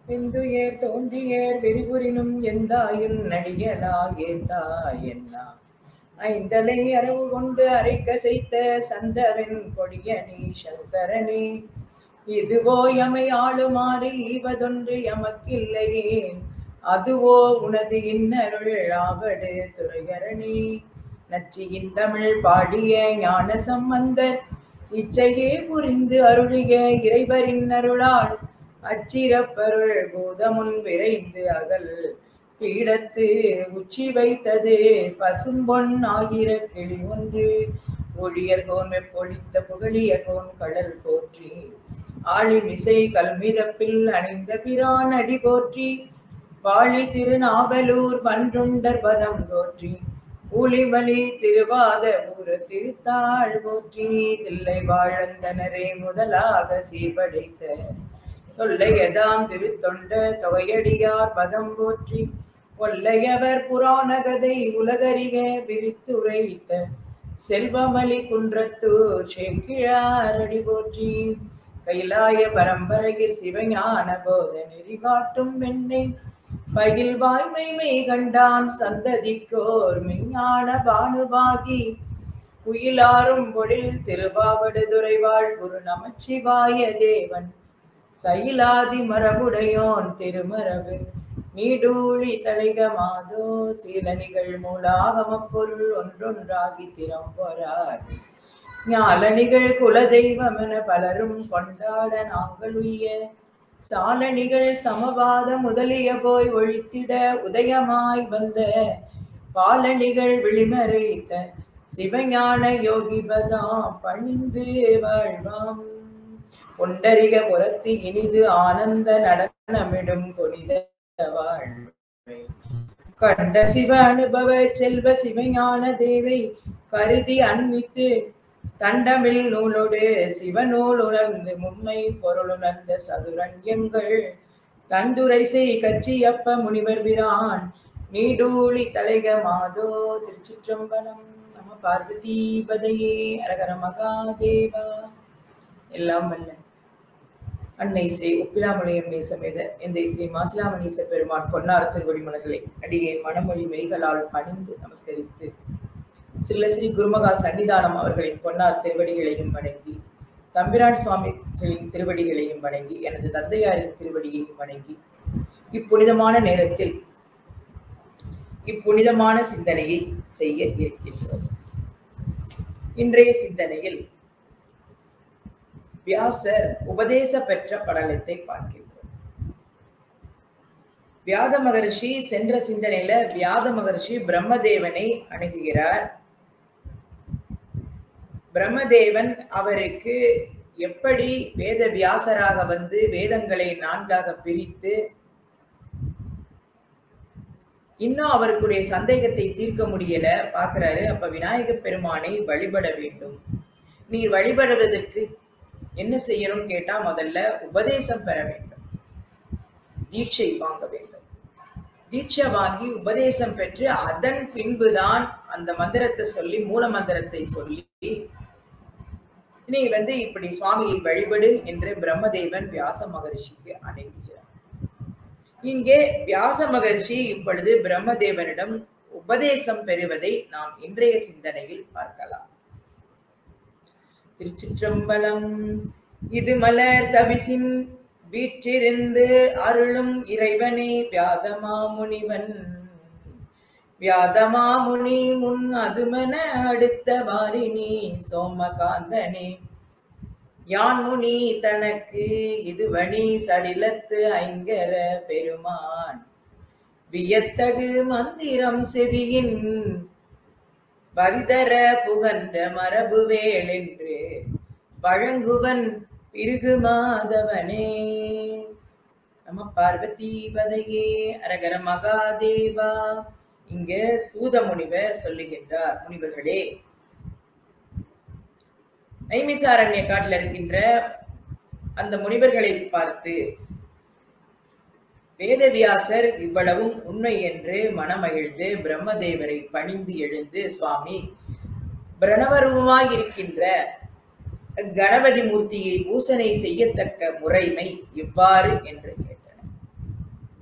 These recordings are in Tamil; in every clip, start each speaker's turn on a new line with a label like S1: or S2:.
S1: எந்துயர் தோன்றியர் வெறிபுரினும் எந்தாயும் நடிகலா ஏத்தா என்னா ஐந்தலை அரவு கொண்டு அரைக்க செய்த சந்தவன் கொடியனி சங்கரனே இதுவோ எமை ஆளுமாறு ஈவதொன்று எமக்கில்லையே அதுவோ உனது இன்னருள் ஆவடு துறையரணி நச்சியின் தமிழ் பாடிய ஞான சம்பந்தர் இச்சையே புரிந்து அருளிய இறைவரின் அருளால் அச்சிறப்பருள் பூதமுன் விரைந்து அகல் பீடத்து உச்சி வைத்தது பசும்பொன் ஆகிற கிளி ஒன்று ஒழியர்கோன் வெப்பொழித்த புகழியர்கோன் கடல் போற்றி ஆழிமிசை கல்மிதப்பில் அணிந்த பிரான் அடி போற்றி வாழி திருநாவலூர் பன்றுண்டர் பதம் தோற்றி ஊழிமலி திருவாத ஊர திருத்தாள் போற்றி தில்லை வாழந்தனரே முதலாக சீர்படைத்த தொல்லையதாம் திருத்தொண்ட தொகையடியார் பதம் போற்றி ஒல்லையவர் புராண கதை உலகறிக விரித்துரைத்த செல்வமலி குன்றத்தூர் செங்கிழாரடி போற்றி கைலாய பரம்பரையில் சிவஞான போத நெறி காட்டும் வெண்ணை பயில் வாய்மை மெய் கண்டான் சந்ததிக்கோர் மெஞ்ஞான பானுபாகி குயிலாரும் பொழில் திருவாவடுதுறை வாழ் குரு நமச்சிவாய தேவன் சயிலாதி மரபுடையோன் திருமரபு நீடூழி தளிக மாதோ சீலனிகள் மூலாகம பொருள் ஒன்றொன்றாகி திறம்பொறாது ஞாலனிகள் குலதெய்வமென பலரும் கொண்டாட நாங்கள் உய்ய சாலனிகள் சமபாத முதலிய போய் ஒழித்திட உதயமாய் வந்த பாலனிகள் விழிமறைத்த சிவஞான யோகிபதாம் பணிந்து வாழ்வாம் பொண்டரிக புறத்தி இனிது ஆனந்த நடனமிடும் புனித வாழ்வை கண்ட சிவ அனுபவ செல்வ சிவஞான தேவை கருதி அன்மித்து தண்டமில் நூலோடு சிவநூல் உணர்ந்து மும்மை பொருளுணர்ந்த சதுரண்யங்கள் தந்துரை செய் கச்சியப்ப முனிவர் பிரான் நீடூழி தலைக மாதோ திருச்சிற்றம்பலம் நம பார்வதி பதையே அரகர மகாதேவா எல்லாம் வல்ல அன்னை ஸ்ரீ உப்பிலாமலையம்மை சமேத இந்த ஸ்ரீ மாசிலாமணீச பெருமான் பொன்னார் திருவடி மலர்களை அடியேன் மனமொழி மெய்களால் பணிந்து நமஸ்கரித்து சில ஸ்ரீ குருமகா சன்னிதானம் அவர்களின் பொன்னார் திருவடிகளையும் வணங்கி தம்பிரான் சுவாமிகளின் திருவடிகளையும் வணங்கி எனது தந்தையாரின் திருவடியையும் வணங்கி இப்புனிதமான நேரத்தில் இப்புனிதமான சிந்தனையை செய்ய இருக்கின்றோம் இன்றைய சிந்தனையில் வியாசர் உபதேச பெற்ற படலத்தை பார்க்கின்றோம் வியாத மகர்ஷி சென்ற சிந்தனையில வியாத மகர்ஷி பிரம்மதேவனை அணுகுகிறார் பிரம்மதேவன் அவருக்கு எப்படி வேத வியாசராக வந்து வேதங்களை நான்காக பிரித்து இன்னும் அவருக்குடைய சந்தேகத்தை தீர்க்க முடியல பாக்குறாரு அப்ப விநாயக பெருமானை வழிபட வேண்டும் நீர் வழிபடுவதற்கு என்ன செய்யணும் கேட்டா முதல்ல உபதேசம் பெற வேண்டும் தீட்சை வாங்க வேண்டும் தீட்சை வாங்கி உபதேசம் பெற்று அதன் பின்புதான் அந்த மந்திரத்தை சொல்லி மூல மந்திரத்தை சொல்லி நீ வந்து இப்படி சுவாமியை வழிபடு என்று பிரம்மதேவன் வியாச மகரிஷிக்கு அணுகுகிறார் இங்கே வியாச மகர்ஷி இப்பொழுது பிரம்மதேவனிடம் உபதேசம் பெறுவதை நாம் இன்றைய சிந்தனையில் பார்க்கலாம் திருச்சிற்றம்பலம் இது மலர் தவிசின் வீற்றிருந்து அருளும் இறைவனே வியாதமா முனிவன் வியாதமாமுனி முன் அதுமன அடுத்த வாரிணி சோமகாந்தனே யான் முனி தனக்கு இதுவணி சடிலத்து ஐங்கர பெருமான் வியத்தகு மந்திரம் செவியின் வரிதர புகன்ற மரபுவேல் என்று வழங்குவன் பிருகு மாதவனே நம பார்வதி பதையே அரகர மகாதேவா இங்க சூத முனிவர் சொல்லுகின்றார் முனிவர்களே நைமிசாரண்ய காட்டில் இருக்கின்ற அந்த முனிவர்களை பார்த்து வேதவியாசர் இவ்வளவும் உண்மை என்று மனமகிழ்ந்து பிரம்மதேவரை பணிந்து எழுந்து சுவாமி பிரணவரூபமாய் இருக்கின்ற கணபதி மூர்த்தியை பூசனை செய்யத்தக்க முறைமை எவ்வாறு என்று கேட்டனர்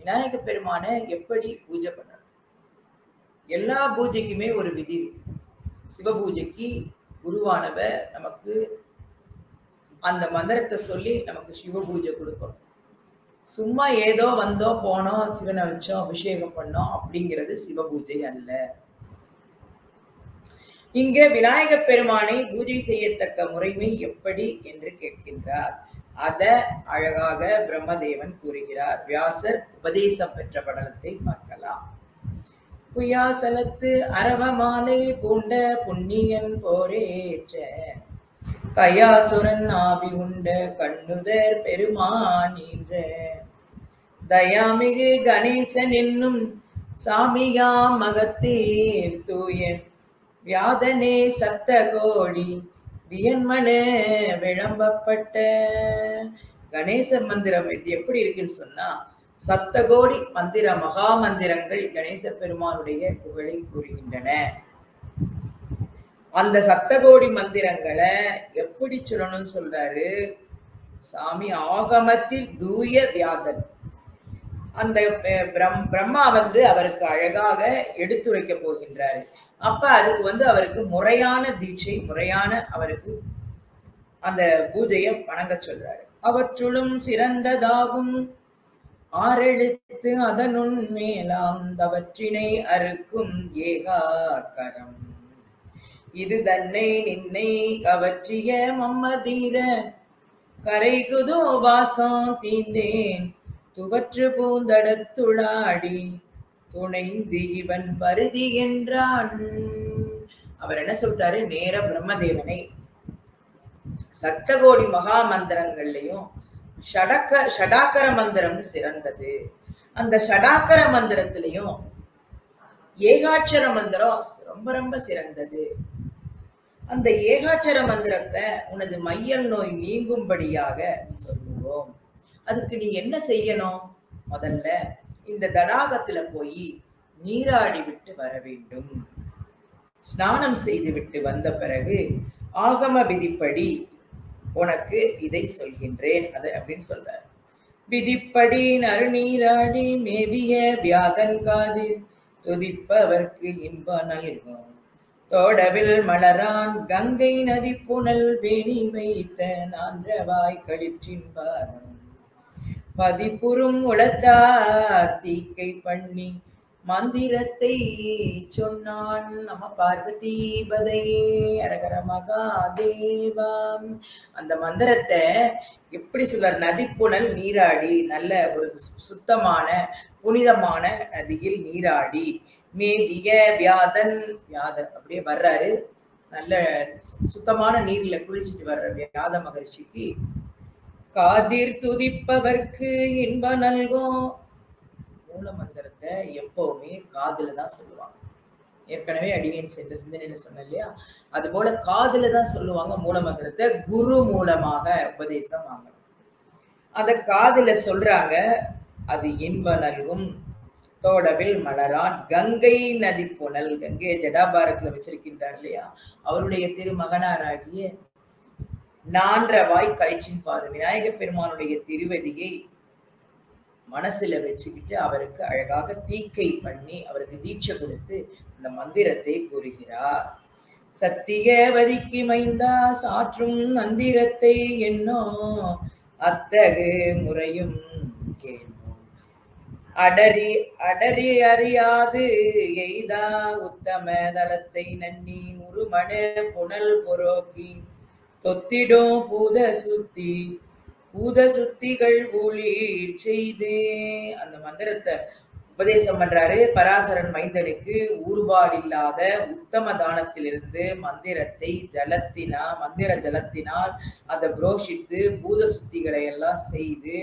S1: விநாயக பெருமானை எப்படி பூஜை பண்ணணும் எல்லா பூஜைக்குமே ஒரு விதி இருக்கு சிவ பூஜைக்கு குருவானவர் நமக்கு அந்த மந்திரத்தை சொல்லி நமக்கு சிவ பூஜை கொடுக்கணும் சும்மா ஏதோ வந்தோம் போனோம் சிவனை வச்சோம் அபிஷேகம் பண்ணோம் அப்படிங்கிறது சிவ பூஜை அல்ல இங்க விநாயக பெருமானை பூஜை செய்யத்தக்க முறைமை எப்படி என்று கேட்கின்றார் அத அழகாக பிரம்மதேவன் கூறுகிறார் வியாசர் உபதேசம் பெற்ற படலத்தை பார்க்கலாம் புயாசலத்து அரவ மாலை பூண்ட புண்ணியன் போரேற்ற கயாசுரன் ஆவி உண்ட கண்ணுதர் பெருமானீன்ற தயாமிகு கணேசன் என்னும் சாமியாம் மகத்தீர் தூயன் வியாதனே சப்த கோடி வியன்மன விளம்பப்பட்ட கணேச மந்திரம் இது எப்படி இருக்குன்னு சொன்னா சப்தகோடி மந்திர மகா மந்திரங்கள் கணேச பெருமானுடைய புகழை கூறுகின்றன அந்த சப்தகோடி மந்திரங்களை எப்படி சொல்லணும்னு சொல்றாரு சாமி ஆகமத்தில் தூய வியாதன் அந்த அஹ், பிரம் பிரம்மா வந்து அவருக்கு அழகாக எடுத்துரைக்க போகின்றாரு அப்ப அதுக்கு வந்து அவருக்கு முறையான தீட்சை முறையான அவருக்கு அந்த பூஜையை வணங்க சொல்றாரு அவற்றுளும் சிறந்ததாகும் ஆறெழுத்து அதனுன் மேலாம் தவற்றினை அறுக்கும் ஏகாக்கரம் இது தன்னை நின்னை கவற்றிய மம்மதீர கரைகுதோ வாசம் தீந்தேன் துவற்று பூந்தடத்துளாடி துணைந்து இவன் பருதி என்றான் அவர் என்ன சொல்றாரு நேர பிரம்மதேவனை சப்தகோடி மகா மந்திரங்கள்லயும் ஷடக்க ஷடாக்கர மந்திரம்னு சிறந்தது அந்த ஷடாக்கர மந்திரத்திலையும் ஏகாட்சர மந்திரம் ரொம்ப ரொம்ப சிறந்தது அந்த ஏகாட்சர மந்திரத்தை உனது மையல் நோய் நீங்கும்படியாக சொல்லுவோம் அதுக்கு நீ என்ன செய்யணும் முதல்ல இந்த தடாகத்துல போய் நீராடி விட்டு வர வேண்டும் ஸ்நானம் செய்து விட்டு வந்த பிறகு ஆகம விதிப்படி உனக்கு இதை சொல்கின்றேன் அது அப்படின்னு சொல்றார் விதிப்படி நறுநீராடி மேவிய வியாதன் காதில் துதிப்பவர்க்கு இன்ப நல்கும் தோடவில் மலரான் கங்கை நதி புனல் வேணி வைத்த நான்றவாய் களிற்றின் பாதம் பதிப்புறும் உளத்தார் தீக்கை பண்ணி மந்திரத்தை சொன்னான் நம பார்வதி பதையே அரகர மகாதேவாம் அந்த மந்திரத்தை எப்படி சொல்றார் நதிப்புணல் நீராடி நல்ல ஒரு சுத்தமான புனிதமான நதியில் நீராடி மேவிய வியாதன் வியாதன் அப்படியே வர்றாரு நல்ல சுத்தமான நீர்ல குளிச்சுட்டு வர்ற வியாத மகர்ஷிக்கு காதிர் துதிப்பவர்க்கு இன்ப நல்கும் மூல மந்திரத்தை எப்பவுமே காதுல தான் சொல்லுவாங்க ஏற்கனவே அடியேன் சென்ற சிந்தனையில சொன்னேன் இல்லையா அது போல காதுல தான் சொல்லுவாங்க மூல மந்திரத்தை குரு மூலமாக உபதேசம் வாங்கணும் அத காதுல சொல்றாங்க அது இன்ப நல்கும் தோடவில் மலரான் கங்கை நதி புனல் கங்கை ஜடாபாரத்துல வச்சிருக்கின்றார் இல்லையா அவருடைய திருமகனாராகிய நான்றவாய் கயிற்றின் பாதம் விநாயக பெருமானுடைய திருவதியை மனசுல வச்சுக்கிட்டு அவருக்கு அழகாக தீக்கை பண்ணி அவருக்கு தீட்சை கொடுத்து அந்த மந்திரத்தை கூறுகிறார் சத்தியவதிக்கு மைந்தா சாற்றும் மந்திரத்தை என்னோ அத்தகு முறையும் கேள்வோம் அடரி அடரி அறியாது எய்தா உத்தம தலத்தை நன்னி உருமணு புனல் பொரோக்கி தொத்திடும் பூத சுத்தி பூத சுத்திகள் ஊழீர் செய்து அந்த மந்திரத்தை உபதேசம் பண்றாரு பராசரன் மைந்தனுக்கு ஊறுபாடு இல்லாத உத்தம தானத்திலிருந்து மந்திரத்தை ஜலத்தினா மந்திர ஜலத்தினால் அதை புரோஷித்து பூத சுத்திகளை எல்லாம் செய்து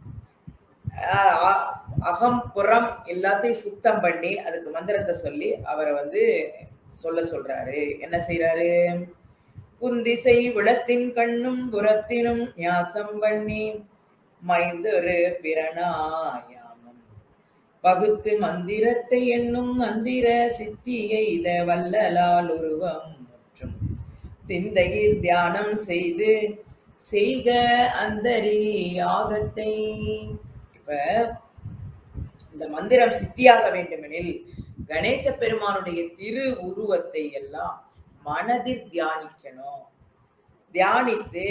S1: ஆஹ் அ- அகம் புறம் எல்லாத்தையும் சுத்தம் பண்ணி அதுக்கு மந்திரத்தை சொல்லி அவரை வந்து சொல்ல சொல்றாரு என்ன செய்றாரு புந்திசை விளத்தின் கண்ணும் புறத்தினும் ஞாசம் பண்ணி மைந்தொரு பிரணாயாமம் பகுத்து மந்திரத்தை என்னும் மந்திர சித்தி எய்த வல்லலால் உருவம் மற்றும் சிந்தையில் தியானம் செய்து செய்க அந்தரி யாகத்தை இப்ப இந்த மந்திரம் சித்தியாக வேண்டுமெனில் கணேச பெருமானுடைய திரு உருவத்தை எல்லாம் மனதில் தியானிக்கணும் தியானித்து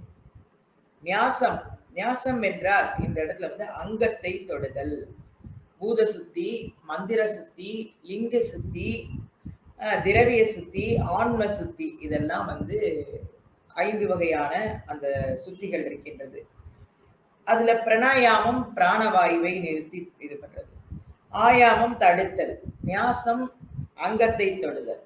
S1: நியாசம் நியாசம் என்றால் இந்த இடத்துல வந்து அங்கத்தை தொடுதல் பூத சுத்தி மந்திர சுத்தி லிங்க சுத்தி அஹ், திரவிய சுத்தி ஆன்ம சுத்தி இதெல்லாம் வந்து ஐந்து வகையான அந்த சுத்திகள் இருக்கின்றது அதுல பிராணாயாமம் பிராணவாயுவை நிறுத்தி இது பண்றது ஆயாமம் தடுத்தல் நியாசம் அங்கத்தை தொடுதல்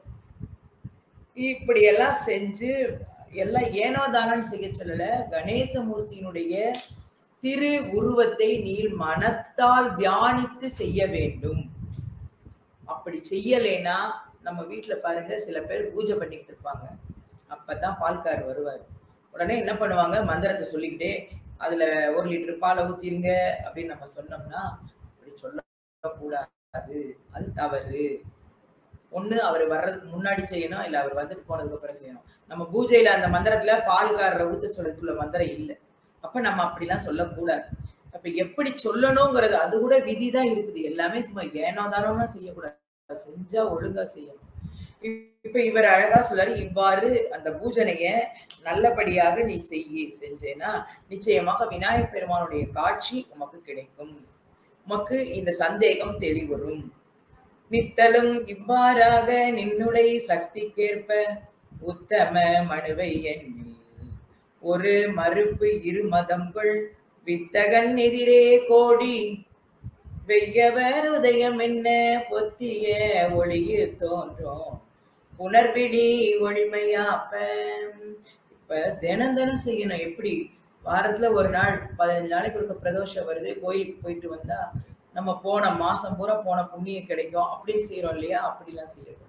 S1: இப்படி எல்லாம் செஞ்சு எல்லாம் ஏனோ தானன்னு செய்ய சொல்லல கணேசமூர்த்தியினுடைய திரு உருவத்தை நீர் மனத்தால் தியானித்து செய்ய வேண்டும் அப்படி செய்யலைன்னா நம்ம வீட்டுல பாருங்க சில பேர் பூஜை பண்ணிக்கிட்டு இருப்பாங்க அப்பதான் பால்கார் வருவார் உடனே என்ன பண்ணுவாங்க மந்திரத்தை சொல்லிக்கிட்டே அதுல ஒரு லிட்டர் பாலை ஊத்திருங்க அப்படின்னு நம்ம சொன்னோம்னா அப்படி சொல்லக்கூடாது அது தவறு ஒண்ணு அவர் வர்றதுக்கு முன்னாடி செய்யணும் இல்ல அவர் வந்துட்டு போனதுக்கு அப்புறம் செய்யணும் நம்ம பூஜையில அந்த மந்திரத்துல பால்காரரை ஊத்த சொல்றதுக்குள்ள மந்திரம் இல்லை அப்ப நம்ம அப்படிலாம் சொல்லக்கூடாது அப்ப எப்படி சொல்லணுங்கிறது அது கூட விதிதான் இருக்குது எல்லாமே சும்மா ஏனோ தானோன்னா செய்யக்கூடாது செஞ்சா ஒழுங்கா செய்யணும் இப்ப இவர் அழகா சொல்றாரு இவ்வாறு அந்த பூஜனைய நல்லபடியாக நீ செய்ய செஞ்சேன்னா நிச்சயமாக விநாயகப் பெருமானுடைய காட்சி உமக்கு கிடைக்கும் உமக்கு இந்த சந்தேகம் தெளிவரும் நித்தலும் இவ்வாறாக நின்னுடைய சக்திக்கேற்ப உத்தம மனுவை எண்ணி ஒரு மறுப்பு இரு மதங்கள் வித்தகன் எதிரே கோடி வெய்யவர் உதயம் என்ன பொத்திய ஒளியில் தோன்றும் புனர்விழி ஒளிமையாப்ப இப்ப தினம் தினம் செய்யணும் எப்படி வாரத்துல ஒரு நாள் பதினஞ்சு நாளைக்கு ஒருக்க பிரதோஷம் வருது கோயிலுக்கு போயிட்டு வந்தா நம்ம போன மாசம் பூரா போன புண்ணியம் கிடைக்கும் அப்படின்னு செய்யறோம் இல்லையா அப்படிலாம் செய்யக்கூடாது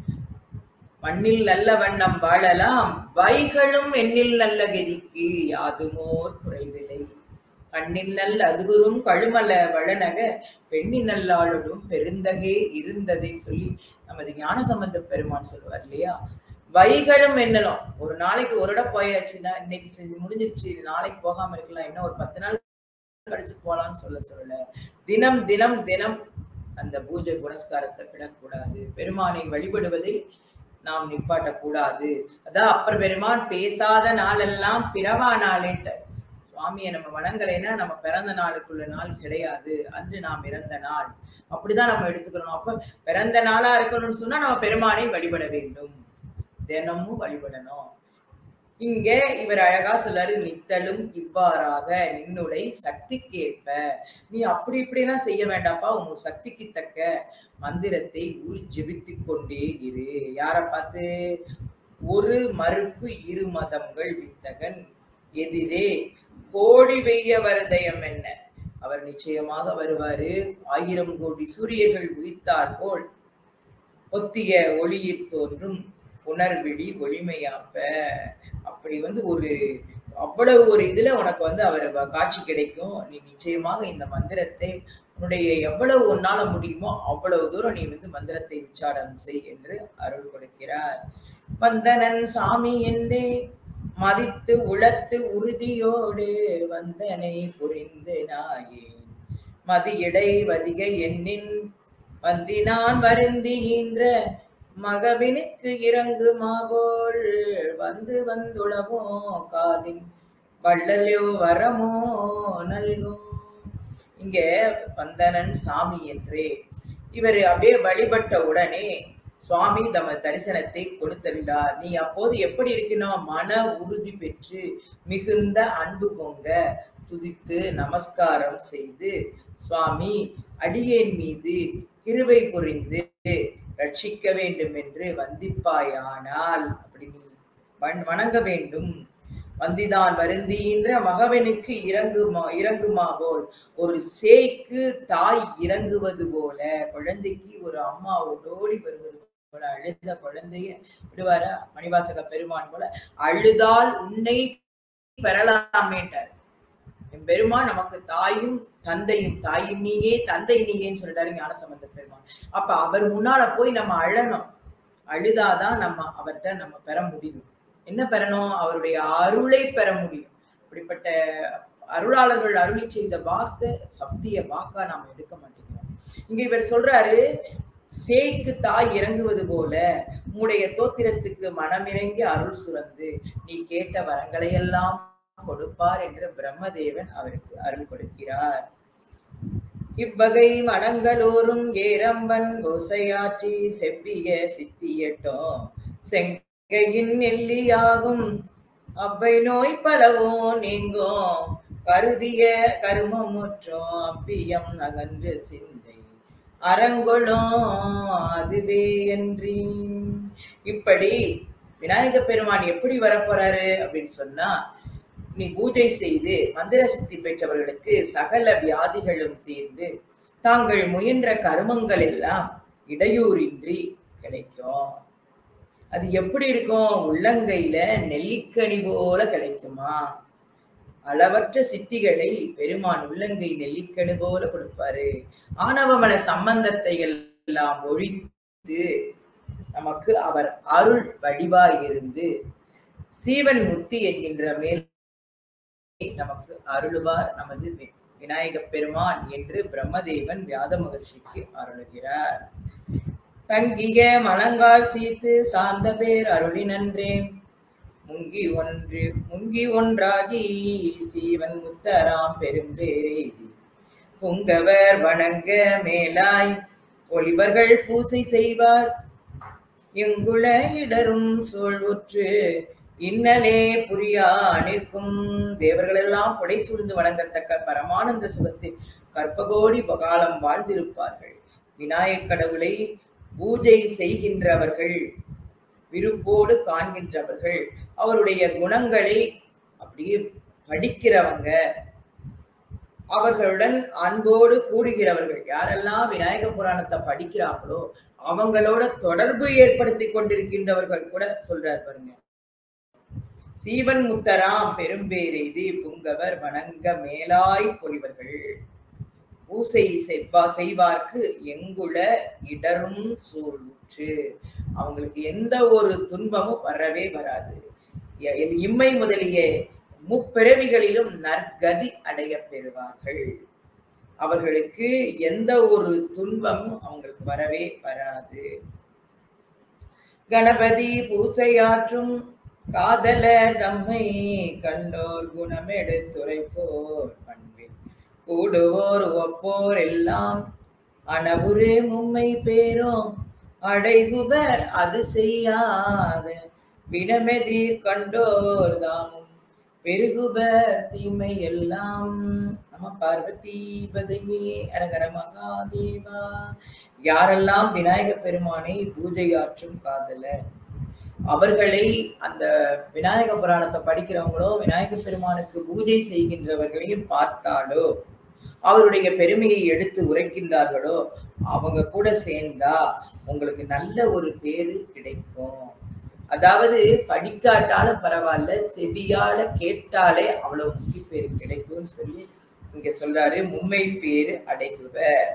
S1: மண்ணில் நல்ல வண்ணம் வாழலாம் வைகளும் எண்ணில் நல்ல கதிக்கு யாதுமோர் குறைவில்லை கண்ணில் நல்ல அதுகுரும் கழுமல வளனக பெண்ணின் நல்லாளுடும் பெருந்தகே இருந்ததைன்னு சொல்லி நமது ஞான சம்பந்த பெருமான் சொல்லுவார் இல்லையா வைகளும் எண்ணலாம் ஒரு நாளைக்கு ஒரு இடம் போயாச்சுன்னா இன்னைக்கு செஞ்சு முடிஞ்சிருச்சு நாளைக்கு போகாம இருக்கலாம் இன்னும் ஒரு பத்து நாள் கழிச்சு போலாம்னு சொல்ல சொல்லல தினம் தினம் தினம் அந்த பூஜை புனஸ்காரத்தை விடக்கூடாது பெருமானை வழிபடுவதை நாம் நிப்பாட்டக்கூடாது அதான் அப்பர் பெருமான் பேசாத நாளெல்லாம் பிறவா நாளேட்ட சுவாமியை நம்ம வணங்கலைன்னா நம்ம பிறந்த நாளுக்குள்ள நாள் கிடையாது அன்று நாம் இறந்த நாள் அப்படிதான் நம்ம எடுத்துக்கணும் அப்ப பிறந்த நாளா இருக்கணும்னு சொன்னா நம்ம பெருமானை வழிபட வேண்டும் தினமும் வழிபடணும் இங்க இவர் அழகா சொல்றாரு நித்தலும் இவ்வாறாக நின்னுடைய சக்திக்கேற்ப நீ அப்படி இப்படிலாம் செய்ய வேண்டாப்பா உங்க சக்திக்கு தக்க மந்திரத்தை உரு ஜெபித்து கொண்டே இரு யார பார்த்து ஒரு மறுப்பு இரு மதங்கள் வித்தகன் எதிரே கோடி வெய்ய வருதயம் என்ன அவர் நிச்சயமாக வருவாரு ஆயிரம் கோடி சூரியர்கள் உதித்தார் போல் ஒத்திய ஒளியில் தோன்றும் புனர்விழி ஒளிமையாப்ப அப்படி வந்து ஒரு அவ்வளவு ஒரு இதுல உனக்கு வந்து அவர் வ- காட்சி கிடைக்கும் நீ நிச்சயமாக இந்த மந்திரத்தை உன்னுடைய எவ்வளவு உன்னால முடியுமோ அவ்வளவு தூரம் நீ வந்து மந்திரத்தை உச்சாரணம் செய் என்று அருள் கொடுக்கிறார் வந்தனன் சாமி என்றே மதித்து உளத்து உறுதியோடு வந்தனை புரிந்து நாயேன் மதியடை வதிக எண்ணின் வந்தினான் வருந்துகின்ற மகவினுக்கு இறங்குமாவோள் வந்து வந்துளவோ காதின் வள்ளலோ வரமோ நல்கும் இங்க வந்தனன் சாமி என்றே இவர் அப்படியே வழிபட்ட உடனே சுவாமி தம தரிசனத்தை கொடுத்தருளார் நீ அப்போது எப்படி இருக்கணும் மன உறுதி பெற்று மிகுந்த அன்பு பொங்க துதித்து நமஸ்காரம் செய்து சுவாமி அடியேன் மீது கிருபை புரிந்து ரட்சிக்க வேண்டும் என்று வந்திப்பாயானால் அப்படி நீ வண்- வணங்க வேண்டும் வந்திதான் வருந்தின்ற மகவனுக்கு இறங்குமா இறங்குமா போல் ஒரு சேய்க்கு தாய் இறங்குவது போல குழந்தைக்கு ஒரு அம்மா ஓடோடி வருவது போல அழுத குழந்தைய விடுவாரா மணிவாசக பெருமான் போல அழுதால் உன்னை பெறலாமேட்டார் என் பெருமான் நமக்கு தாயும் தந்தையும் தாயும் நீயே தந்தை நீயேன்னு சொல்லிட்டாரு ஞானசம்பந்த பெருமான் அப்ப அவர் முன்னால போய் நம்ம அழணும் அழுதாதான் நம்ம அவர்கிட்ட நம்ம பெற முடியும் என்ன பெறணும் அவருடைய அருளை பெற முடியும் அப்படிப்பட்ட அருளாளர்கள் அருளி செய்த வாக்கு சத்திய வாக்கா நாம் எடுக்க மாட்டேங்கிறோம் இங்க இவர் சொல்றாரு சேய்க்கு தாய் இறங்குவது போல உம்முடைய தோத்திரத்துக்கு மனமிறங்கி அருள் சுரந்து நீ கேட்ட வரங்களை எல்லாம் கொடுப்பார் என்று பிரம்மதேவன் அவருக்கு அருள் கொடுக்கிறார் இவ்வகை மனங்களோறும் ஏரம்பன் ஓசையாற்றி செவ்விய சித்தியட்டும் செங்கையின் நெல்லியாகும் அவ்வை நோய் பலவோ நீங்கும் கருதிய கருமமுற்றோம் அப்பியம் அகன்று சிந்தை அறங்கொளும் அதுவே என்றி இப்படி விநாயக பெருமான் எப்படி வரப்போறாரு அப்படின்னு சொன்னா நீ பூஜை செய்து மந்திர சித்தி பெற்றவர்களுக்கு சகல வியாதிகளும் தீர்ந்து தாங்கள் முயன்ற கருமங்கள் எல்லாம் இடையூறின்றி கிடைக்கும் அது எப்படி இருக்கும் உள்ளங்கையில நெல்லிக்கனி போல கிடைக்குமா அளவற்ற சித்திகளை பெருமான் உள்ளங்கை நெல்லிக்கனி போல கொடுப்பாரு ஆணவமன சம்பந்தத்தை எல்லாம் ஒழித்து நமக்கு அவர் அருள் வடிவாய் இருந்து சீவன் முத்தி என்கின்ற மேல் நமக்கு அருளுவார் நமது வி- விநாயகப் பெருமான் என்று பிரம்மதேவன் வியாத மகர்ஷிக்கு அருளுகிறார் தங்கிய மலங்கால் சீத்து சார்ந்த பேர் அருளினன்றே முங்கி ஒன்று முங்கி ஒன்றாகி சீவன் முத்தராம் பெரும்பேரேதி புங்கவர் வணங்க மேலாய் ஒளிவர்கள் பூசை செய்வார் எங்குள இடரும் சூழ்வுற்று இன்னலே புரியா நிற்கும் தேவர்களெல்லாம் புடை சூழ்ந்து வணங்கத்தக்க பரமானந்த சுகத்தில் கற்பகோடி காலம் வாழ்ந்திருப்பார்கள் விநாயகக் கடவுளை பூஜை செய்கின்றவர்கள் விருப்போடு காண்கின்றவர்கள் அவருடைய குணங்களை அப்படியே படிக்கிறவங்க அவர்களுடன் அன்போடு கூடுகிறவர்கள் யாரெல்லாம் விநாயக புராணத்தை படிக்கிறாங்களோ அவங்களோட தொடர்பு ஏற்படுத்தி கொண்டிருக்கின்றவர்கள் கூட சொல்றார் பாருங்க சீவன் முத்தராம் பெரும்பேரெய்தி புங்கவர் வணங்க மேலாய் பொழிவர்கள் பூசை செவ்வா செய்வார்க்கு எங்குள இடரும் சூழ்வுற்று அவங்களுக்கு எந்த ஒரு துன்பமும் வரவே வராது எ- இம்மை முதலிய முப்பிறவிகளிலும் நற்கதி அடைய பெறுவார்கள் அவர்களுக்கு எந்த ஒரு துன்பமும் அவங்களுக்கு வரவே வராது கணபதி பூசையாற்றும் காதலர் தம்மை கண்டோர் குணமெடுத்துரைப்போர் பண்பில் கூடுவோர் ஒப்போர் எல்லாம் அனவுரு மும்மை பேரும் அடைகுவர் அது செய்யாத வினமெதிர் கண்டோர் தாமும் பெருகுவர் தீமை எல்லாம் நம பார்வதி பதையே அரகர மகாதேவா யாரெல்லாம் விநாயக பெருமானை பூஜையாற்றும் காதலர் அவர்களை அந்த விநாயக புராணத்தை படிக்கிறவங்களோ விநாயக பெருமானுக்கு பூஜை செய்கின்றவர்களையும் பார்த்தாலோ அவருடைய பெருமையை எடுத்து உரைக்கின்றார்களோ அவங்க கூட சேர்ந்தா உங்களுக்கு நல்ல ஒரு பேரு கிடைக்கும் அதாவது படிக்காட்டாலும் பரவாயில்ல செவியால கேட்டாலே அவ்வளவு முக்கிய பேரு கிடைக்கும்னு சொல்லி இங்க சொல்றாரு மும்மை பேரு அடைகுவர்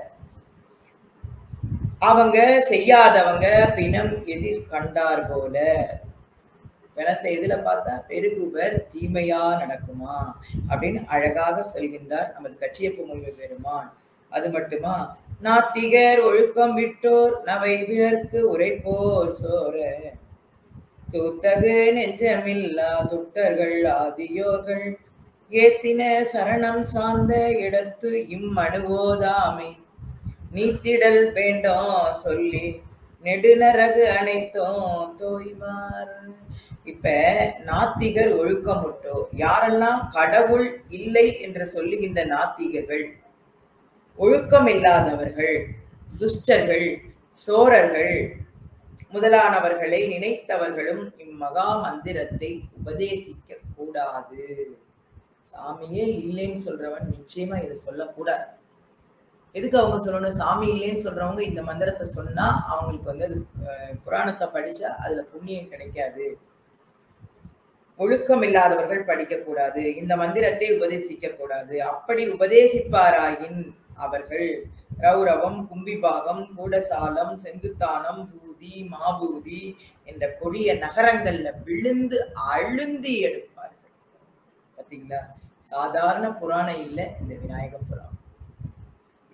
S1: அவங்க செய்யாதவங்க பிணம் எதிர் கண்டார் போல பிணத்தை எதுல பார்த்தா பெருகுவர் தீமையா நடக்குமா அப்படின்னு அழகாக சொல்கின்றார் நமது கச்சியப்ப முனிவு பெருமான் அது மட்டுமா நாத்திகர் ஒழுக்கம் விட்டோர் நவைவியர்க்கு உரைப்போர் சோர தூத்தகு நெஞ்சமில்லா துட்டர்கள் ஆதியோர்கள் ஏத்தின சரணம் சார்ந்த இடத்து இம்மணுவோதாமை நீத்திடல் வேண்டோம் சொல்லி நெடுநரகு அனைத்தும் தோய்வார் இப்ப நாத்திகர் ஒழுக்கமுட்டோ யாரெல்லாம் கடவுள் இல்லை என்று சொல்லுகின்ற நாத்திகர்கள் ஒழுக்கம் இல்லாதவர்கள் துஷ்டர்கள் சோரர்கள் முதலானவர்களை நினைத்தவர்களும் இம்மகா மந்திரத்தை உபதேசிக்க கூடாது சாமியே இல்லைன்னு சொல்றவன் நிச்சயமா இதை சொல்லக்கூடாது எதுக்கு அவங்க சொல்லணும் சாமி இல்லைன்னு சொல்றவங்க இந்த மந்திரத்தை சொன்னா அவங்களுக்கு வந்து அது அஹ், புராணத்தை படிச்சா அதுல புண்ணியம் கிடைக்காது ஒழுக்கம் இல்லாதவர்கள் படிக்க கூடாது இந்த மந்திரத்தை உபதேசிக்க கூடாது அப்படி உபதேசிப்பாராயின் அவர்கள் ரௌரவம் கும்பிபாகம் கூடசாலம் செங்குத்தானம் பூதி மாபூதி என்ற கொடிய நகரங்கள்ல விழுந்து அழுந்தி எடுப்பார்கள் பாத்தீங்களா சாதாரண புராணம் இல்ல இந்த விநாயக புராணம்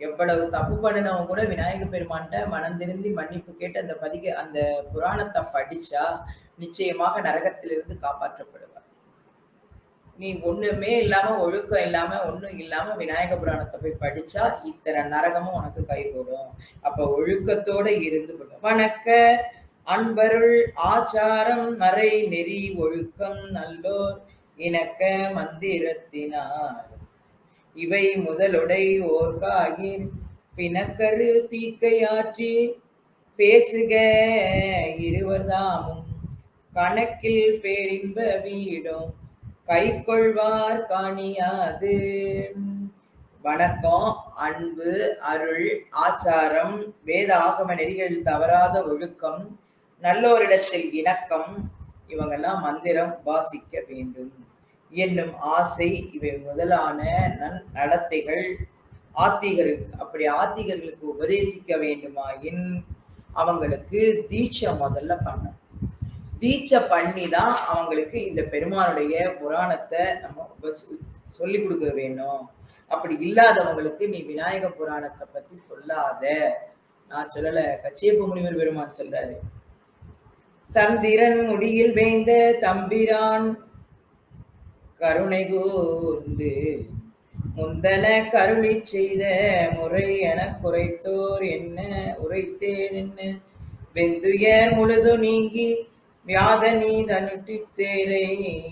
S1: எவ்வளவு தப்பு பண்ணினவன் கூட விநாயக பெருமான்கிட்ட மனம் திருந்தி மன்னிப்பு கேட்டு அந்த பதிக அந்த புராணத்தை படிச்சா நிச்சயமாக நரகத்திலிருந்து காப்பாற்றப்படுவார் நீ ஒண்ணுமே இல்லாம ஒழுக்கம் இல்லாம ஒண்ணும் இல்லாம விநாயக புராணத்தை போய் படிச்சா இத்தனை நரகமும் உனக்கு கைகூடும் அப்ப ஒழுக்கத்தோட இருந்து கொடு. வணக்க அன்பருள் ஆச்சாரம் மறை நெறி ஒழுக்கம் நல்லோர் இணக்க மந்திரத்தினார் இவை முதலுடை ஓர்காயின் பிணக்கரு தீக்கையாற்றி பேசுக இருவர்தாமும் கணக்கில் பேரின்ப வீடும் கை கொள்வார் காணியாது வணக்கம் அன்பு அருள் ஆச்சாரம் வேத ஆகம நெறிகள் தவறாத ஒழுக்கம் நல்லோரிடத்தில் இணக்கம் இவங்கெல்லாம் மந்திரம் வாசிக்க வேண்டும் என்னும் ஆசை இவை முதலான நன் நடத்தைகள் ஆத்திகருக்கு அப்படி ஆத்திகர்களுக்கு உபதேசிக்க வேண்டுமாயின் அவங்களுக்கு தீட்சை முதல்ல பண்ணும் தீட்சை பண்ணி தான் அவங்களுக்கு இந்த பெருமானுடைய புராணத்தை நம்ம உப- சொல்லி கொடுக்க வேணும் அப்படி இல்லாதவங்களுக்கு நீ விநாயக புராணத்தை பத்தி சொல்லாத நான் சொல்லல கச்சியப்ப முனிவர் பெருமான் சொல்றாரு சந்திரன் முடியில் வேந்த தம்பிரான் கருணை கூர்ந்து முந்தன கருளி செய்த முறை என குறைத்தோர் என்ன உரைத்தேன் என்ன வெந்துயர் முழுது நீங்கி வியாத நீத அனுட்டித்தேரை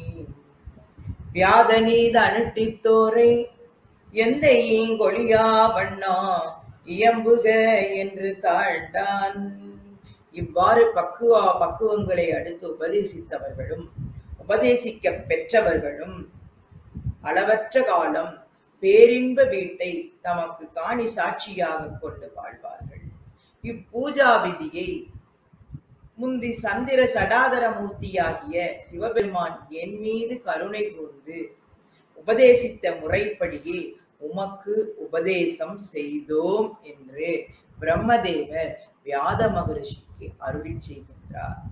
S1: வியாத நீத அனுட்டித்தோரை எந்த ஈங்கொழியா வண்ணா இயம்புக என்று தாழ்ந்தான் இவ்வாறு பக்குவா பக்குவங்களை அடுத்து உபதேசித்தவர்களும் உபதேசிக்க பெற்றவர்களும் அளவற்ற காலம் பேரின்ப வீட்டை தமக்கு காணி சாட்சியாக கொண்டு வாழ்வார்கள் இப்பூஜா விதியை முந்தி சந்திர சடாதர மூர்த்தியாகிய சிவபெருமான் என் மீது கருணை கூர்ந்து உபதேசித்த முறைப்படியே உமக்கு உபதேசம் செய்தோம் என்று பிரம்மதேவர் வியாத மகரிஷிக்கு அருளி செய்கின்றார்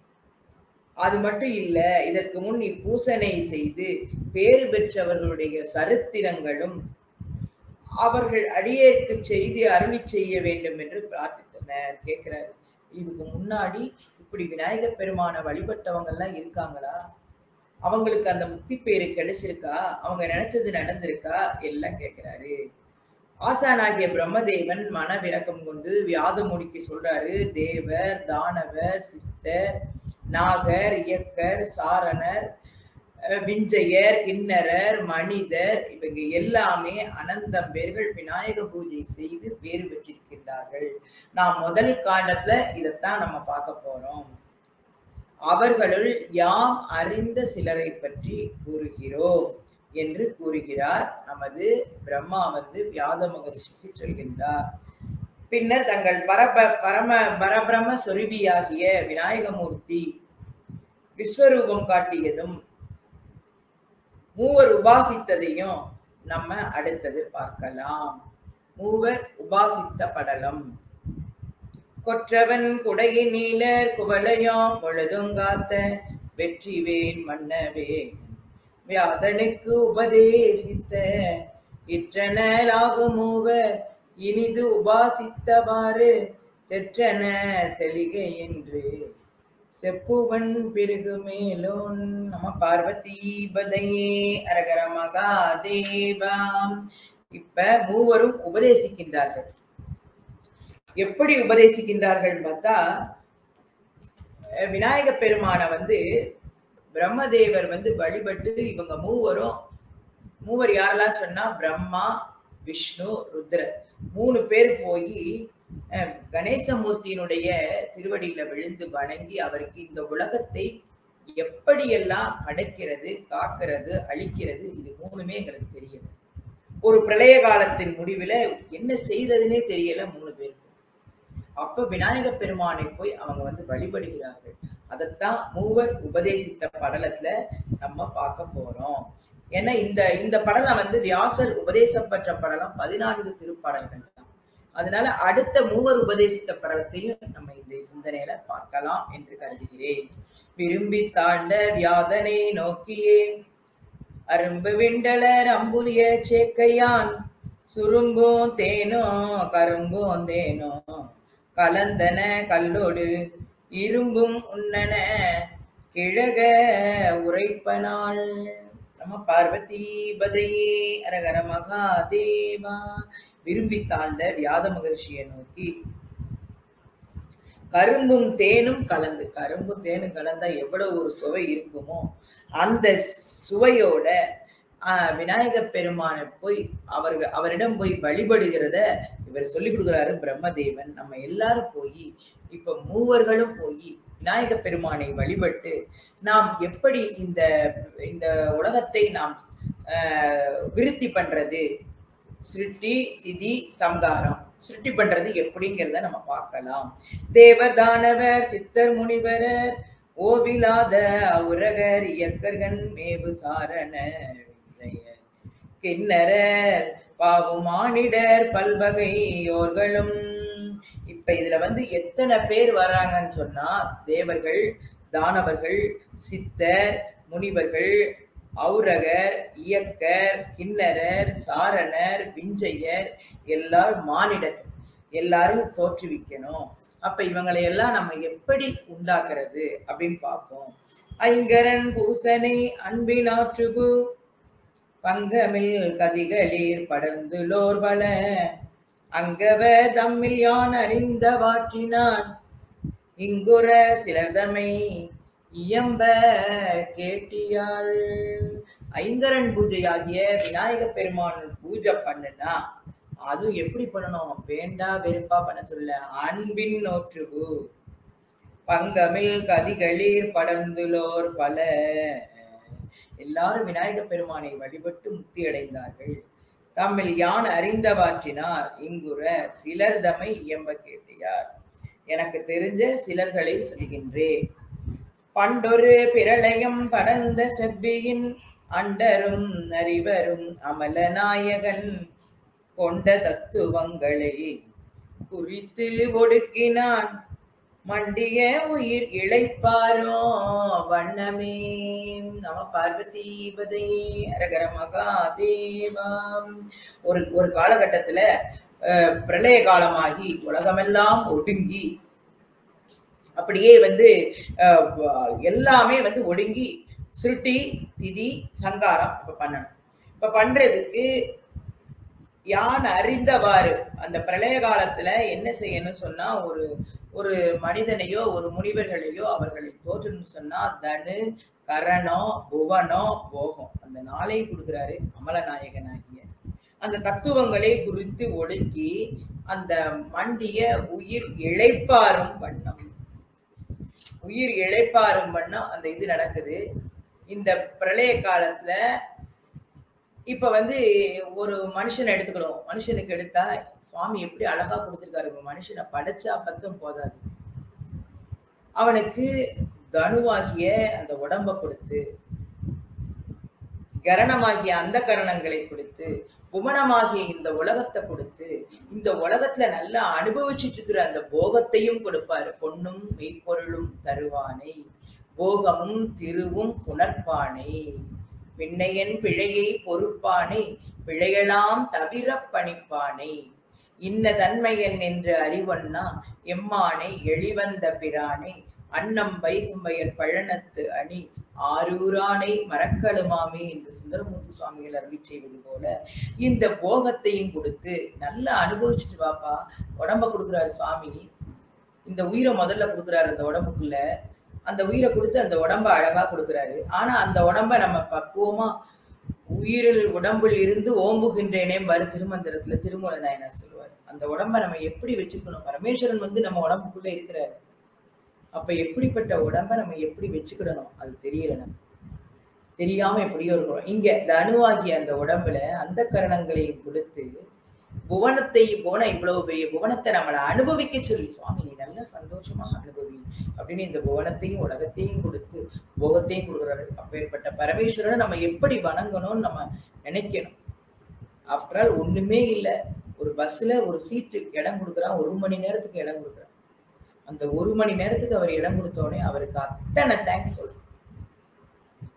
S1: அது மட்டும் இல்ல இதற்கு முன் இப்பூசனை செய்து பேறு பெற்றவர்களுடைய சரித்திரங்களும் அவர்கள் அடியேற்கு செய்து அருளி செய்ய வேண்டும் என்று பிரார்த்தித்தனர் கேட்கிறாரு இதுக்கு முன்னாடி இப்படி விநாயகப் பெருமான வழிபட்டவங்க எல்லாம் இருக்காங்களா அவங்களுக்கு அந்த முக்தி பேரு கிடைச்சிருக்கா அவங்க நினைச்சது நடந்திருக்கா எல்லாம் கேட்கிறாரு ஆசானாகிய பிரம்மதேவன் மனவிரக்கம் கொண்டு வியாதமுடிக்கு சொல்றாரு தேவர் தானவர் சித்தர் நாகர் இயக்கர் சாரணர் அஹ், விஞ்சையர் கிண்ணறர் மனிதர் இவங்க எல்லாமே அனந்தம் பேர்கள் விநாயக பூஜை செய்து பேறு பெற்றிருக்கின்றார்கள் நாம் முதல் காண்டத்துல இதைத்தான் நம்ம பார்க்க போறோம் அவர்களுள் யாம் அறிந்த சிலரை பற்றி கூறுகிறோம் என்று கூறுகிறார் நமது பிரம்மா வந்து வியாத மகரிஷிக்கு சொல்கின்றார் பின்னர் தங்கள் பரப பரம பரபிரம சொருபியாகிய விநாயகமூர்த்தி விஸ்வரூபம் காட்டியதும் மூவர் உபாசித்ததையும் நம்ம அடுத்தது பார்க்கலாம் மூவர் உபாசித்த படலம் கொற்றவன் குடையின் நீலர் குவளையாம் பொழுதுங்காத்த வெற்றிவேன் மன்னவே வியாதனுக்கு உபதேசித்த இற்றனலாகும் மூவர் இனிது உபாசித்தவாறு தெற்றன தெளிக என்று செப்புவன் பிறகு மேலோன் நம பார்வதி பதையே அரகர மகாதேவாம் இப்ப மூவரும் உபதேசிக்கின்றார்கள் எப்படி உபதேசிக்கின்றார்கள் பார்த்தா அஹ் விநாயக பெருமானை வந்து பிரம்மதேவர் வந்து வழிபட்டு இவங்க மூவரும் மூவர் யாரெல்லாம் சொன்னா பிரம்மா விஷ்ணு ருத்ரர் மூணு பேர் போய் கணேசமூர்த்தியினுடைய திருவடியில விழுந்து வணங்கி அவருக்கு இந்த உலகத்தை எப்படியெல்லாம் படைக்கிறது காக்கிறது அழிக்கிறது இது மூணுமே எங்களுக்கு தெரியல ஒரு பிரளய காலத்தின் முடிவுல என்ன செய்யறதுனே தெரியல மூணு பேருக்கு அப்ப விநாயக பெருமானை போய் அவங்க வந்து வழிபடுகிறார்கள் அதைத்தான் மூவர் உபதேசித்த படலத்துல நம்ம பார்க்க போறோம் ஏன்னா இந்த இந்த படலம் வந்து வியாசர் உபதேசம் பெற்ற படலம் பதினான்கு திருப்பாடல்கள் தான் அதனால அடுத்த மூவர் உபதேசித்த படலத்தையும் நம்ம இந்த சிந்தனையில பார்க்கலாம் என்று கருதுகிறேன் விரும்பி தாழ்ந்த வியாதனை நோக்கியே அரும்பு விண்டலர் அம்புய சேக்கையான் சுரும்பும் தேனும் கரும்பும் தேனும் கலந்தன கல்லோடு இரும்பும் உண்ணன கிழக உரைப்பனாள் நம பார்வதி பதையே அரகர மகாதேவா விரும்பி தாழ்ந்த வியாத மகர்ஷியை நோக்கி கரும்பும் தேனும் கலந்து கரும்பும் தேனும் கலந்தா எவ்வளவு ஒரு சுவை இருக்குமோ அந்த சுவையோட ஆஹ், விநாயகப் பெருமானை போய் அவர்கள் அவரிடம் போய் வழிபடுகிறத இவர் சொல்லி கொடுக்குறாரு பிரம்மதேவன் நம்ம எல்லாரும் போய் இப்ப மூவர்களும் போய் விநாயகப் பெருமானை வழிபட்டு நாம் எப்படி இந்த இந்த உலகத்தை நாம் ஆஹ், விருத்தி பண்றது சிருஷ்டி திதி சம்காரம் சிருஷ்டி பண்றது எப்படிங்கிறத நம்ம பார்க்கலாம் தேவர் தானவர் சித்தர் முனிவரர் ஓவிலாத அவுரகர் இயக்கர்கள் மேவு சாரண விஜயர் கிண்ணரர் பாவுமானிடர் பல்வகையோர்களும் இப்ப இதுல வந்து எத்தனை பேர் வர்றாங்கன்னு சொன்னா தேவர்கள் தானவர்கள் சித்தர் முனிவர்கள் ஔரகர் இயக்கர் கிண்ணரர் சாரணர் விஞ்சையர் எல்லாரும் மானிடர் எல்லாரையும் தோற்றுவிக்கணும் அப்ப இவங்களை எல்லாம் நம்ம எப்படி உண்டாக்குறது அப்படின்னு பார்ப்போம் ஐங்கரன் பூசனை அன்பினாற்றுபு பங்கமில் கதிகளிர் படர்ந்துலோர் பல அங்கவர் தம்மில் யான் அறிந்த வாற்றினான் இங்குற சிலர்தமை இயம்ப கேட்டியாள் ஐங்கரன் பூஜையாகிய விநாயக பெருமான் பூஜை பண்ணுனா அதுவும் எப்படி பண்ணணும் வேண்டா வெறுப்பா பண்ண சொல்ல அன்பின் நோற்றுவு பங்கமில் கதிகளிர் படர்ந்துலோர் பல எல்லாரும் விநாயக பெருமானை வழிபட்டு முக்தி அடைந்தார்கள் தம்மில் யான் அறிந்தவாற்றினார் இங்குற சிலர் தம்மை இயம்ப கேட்டியார் எனக்கு தெரிஞ்ச சிலர்களை சொல்கின்றேன் பண்டொரு பிரளயம் பரந்த செவ்வியின் அண்டரும் அறிவரும் அமலநாயகன் கொண்ட தத்துவங்களை குறித்து ஒடுக்கினான் மண்டிய உயிர் இழைப்பாரோ வண்ணமே நம பார்வதீபதே அரகர மகாதேவாம் ஒரு ஒரு காலகட்டத்துல அஹ், பிரளய காலமாகி உலகமெல்லாம் ஒடுங்கி அப்படியே வந்து அஹ், வ- எல்லாமே வந்து ஒடுங்கி சுருட்டி திதி சங்காரம் இப்ப பண்ணணும் இப்ப பண்றதுக்கு யான் அறிந்தவாறு அந்த பிரளய காலத்துல என்ன செய்யணும்னு சொன்னா ஒரு ஒரு மனிதனையோ ஒரு முனிவர்களையோ அவர்களை தோற்றணும்னு சொன்னா தனு கரணம் புவனம் போகம் அந்த நாளை கொடுக்குறாரு அமலநாயகனாகிய அந்த தத்துவங்களை குறித்து ஒடுக்கி அந்த மண்டிய உயிர் இழைப்பாரும் வண்ணம் உயிர் இழைப்பாரும் வண்ணம் அந்த இது நடக்குது இந்த பிரளய காலத்துல இப்ப வந்து ஒரு மனுஷனை எடுத்துக்கணும் மனுஷனுக்கு எடுத்தா சுவாமி எப்படி அழகா கொடுத்திருக்காரு ஒரு மனுஷனை படைச்சா பத்தம் போதாது அவனுக்கு தனுவாகிய அந்த உடம்ப கொடுத்து கரணமாகிய அந்த கரணங்களை கொடுத்து புவனமாகிய இந்த உலகத்தை கொடுத்து இந்த உலகத்துல நல்லா அனுபவிச்சுட்டு இருக்கிற அந்த போகத்தையும் கொடுப்பாரு பொன்னும் மெய்ப்பொருளும் தருவானை போகமும் திருவும் புணர்ப்பானை பின்னையன் பிழையை பொறுப்பானை பிழையெல்லாம் தவிர பணிப்பானை இன்ன தன்மையன் என்று அறிவொன்னா எம்மானை எளிவந்த பிரானை அன்னம் வைகும்பயர் பழனத்து அணி ஆரூரானை மறக்கலுமாமே என்று சுந்தரமூர்த்தி சுவாமிகள் அருளி செய்வது போல இந்த போகத்தையும் கொடுத்து நல்லா அனுபவிச்சுட்டு வாப்பா உடம்ப கொடுக்குறாரு சுவாமி இந்த உயிரை முதல்ல கொடுக்குறாரு அந்த உடம்புக்குள்ள அந்த உயிரை கொடுத்து அந்த உடம்ப அழகா கொடுக்குறாரு ஆனா அந்த உடம்ப நம்ம பக்குவமா உயிரில் உடம்பில் இருந்து ஓம்புகின்றேனே வரு திருமந்திரத்துல திருமூல நாயனார் சொல்லுவார் அந்த உடம்ப நம்ம எப்படி வச்சுக்கணும் பரமேஸ்வரன் வந்து நம்ம உடம்புக்குள்ள இருக்கிறாரு அப்ப எப்படிப்பட்ட உடம்ப நம்ம எப்படி வச்சுக்கிடணும் அது தெரியல நம்ம தெரியாம எப்படியோ இருக்கிறோம் இங்க தனுவாகிய அந்த உடம்புல அந்த கரணங்களையும் கொடுத்து புவனத்தை புவன இவ்வளவு பெரிய புவனத்தை நம்மளை அனுபவிக்க சொல்லி சுவாமி நீ நல்லா சந்தோஷமாக அனுபவி அப்படின்னு இந்த புவனத்தையும் உலகத்தையும் கொடுத்து போகத்தையும் கொடுக்குறாரு அப்பேற்பட்ட பரமேஸ்வரனை நம்ம எப்படி வணங்கணும்னு நம்ம நினைக்கணும் ஆஃப்டர் ஆல் ஒண்ணுமே இல்லை ஒரு பஸ்ல ஒரு சீட்டு இடம் கொடுக்குறான் ஒரு மணி நேரத்துக்கு இடம் கொடுக்குறான் அந்த ஒரு மணி நேரத்துக்கு அவர் இடம் கொடுத்தோடனே அவருக்கு அத்தனை தேங்க்ஸ் சொல்றோம்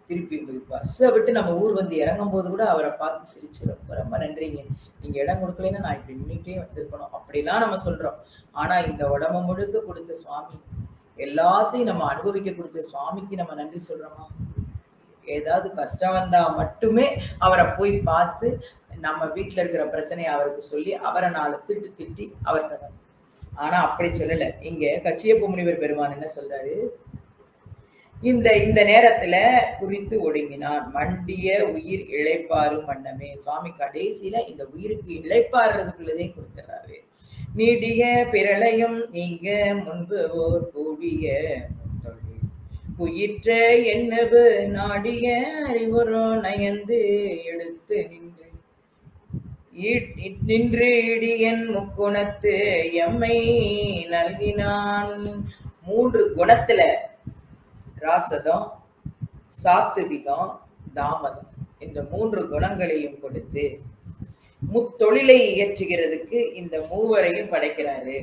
S1: திருப்பி பஸ்ஸை விட்டு நம்ம ஊர் வந்து இறங்கும் போது கூட அவரை பார்த்து சிரிச்சு ரொம்ப ரொம்ப நன்றிங்க நீங்க இடம் கொடுக்கலைன்னா நான் இப்படி நின்றுட்டே வந்திருக்கணும் அப்படிலாம் நம்ம சொல்றோம் ஆனா இந்த உடம்ப முழுக்க கொடுத்த சுவாமி எல்லாத்தையும் நம்ம அனுபவிக்க கொடுத்த சுவாமிக்கு நம்ம நன்றி சொல்றோமா ஏதாவது கஷ்டம் வந்தா மட்டுமே அவரை போய் பார்த்து நம்ம வீட்டுல இருக்கிற பிரச்சனையை அவருக்கு சொல்லி அவரை நாலு திட்டு திட்டி அவர்கிட்ட ஆனா அப்படி சொல்லல இங்க கச்சியப்ப முனிவர் பெருமான் என்ன சொல்றாரு இந்த இந்த நேரத்துல குறித்து ஒடுங்கினான் மண்டிய உயிர் இழைப்பாரும் வண்ணமே சுவாமி கடைசியில இந்த உயிருக்கு இழைப்பாடுறதுக்குள்ளதே கொடுத்துறாரு நீடிய பிரளயம் நீங்க முன்பு ஓர் கூடிய தொழில் உயிற்ற என்னவு நாடிய அறிவுறோ நயந்து எடுத்து நின்று ஈ- நின்று இடியன் முக்குணத்து எம்மை நல்கினான் மூன்று குணத்துல ராசதம் சாத்துவிகம் தாமதம் இந்த மூன்று குணங்களையும் கொடுத்து முத்தொழிலை இயற்றுகிறதுக்கு இந்த மூவரையும் படைக்கிறாரு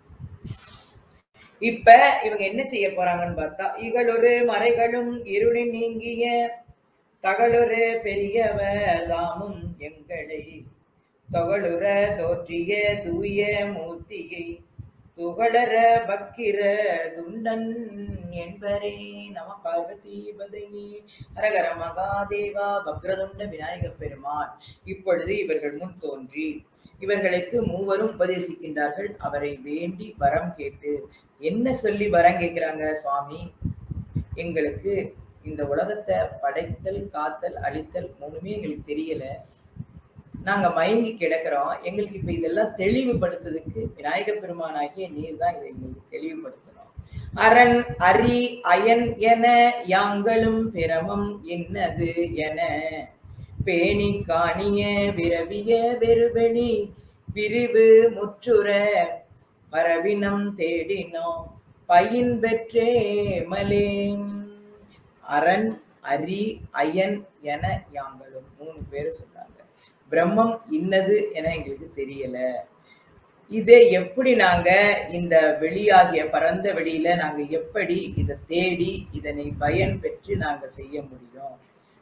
S1: இப்ப இவங்க என்ன செய்ய போறாங்கன்னு பார்த்தா இகழொரு மறைகளும் இருளின் நீங்கிய தகழொரு பெரியவர் தாமும் எங்களை தொகழுற தோற்றிய தூய மூர்த்தியை துகளர பக்கிர துண்டன் என்பரே நம பார்வதி பதையே ஹரஹர மகாதேவா பக்ரதுண்ட விநாயக பெருமான் இப்பொழுது இவர்கள் முன் தோன்றி இவர்களுக்கு மூவரும் உபதேசிக்கின்றார்கள் அவரை வேண்டி வரம் கேட்டு என்ன சொல்லி வரம் கேட்கிறாங்க சுவாமி எங்களுக்கு இந்த உலகத்தை படைத்தல் காத்தல் அழித்தல் மூணுமே எங்களுக்கு தெரியல நாங்க மயங்கி கிடக்கிறோம் எங்களுக்கு இப்ப இதெல்லாம் தெளிவுபடுத்துறதுக்கு விநாயக பெருமானாகிய நீர் தான் இதை எங்களுக்கு தெளிவுபடுத்தணும் அரண் அரி அயன் என யாங்களும் பிரமம் என்னது என பேணி காணிய விரவிய வெறுவெளி விரிவு முற்றுற பரவினம் தேடினோம் பயின் பெற்றே மலேம் அரண் அரி அயன் என யாங்களும் மூணு பேர் சொல்றாங்க பிரம்மம் இன்னது என எங்களுக்கு தெரியல இதை எப்படி நாங்க இந்த வெளியாகிய பரந்த வெளியில நாங்க எப்படி இதை தேடி இதனை பயன் பெற்று நாங்க செய்ய முடியும்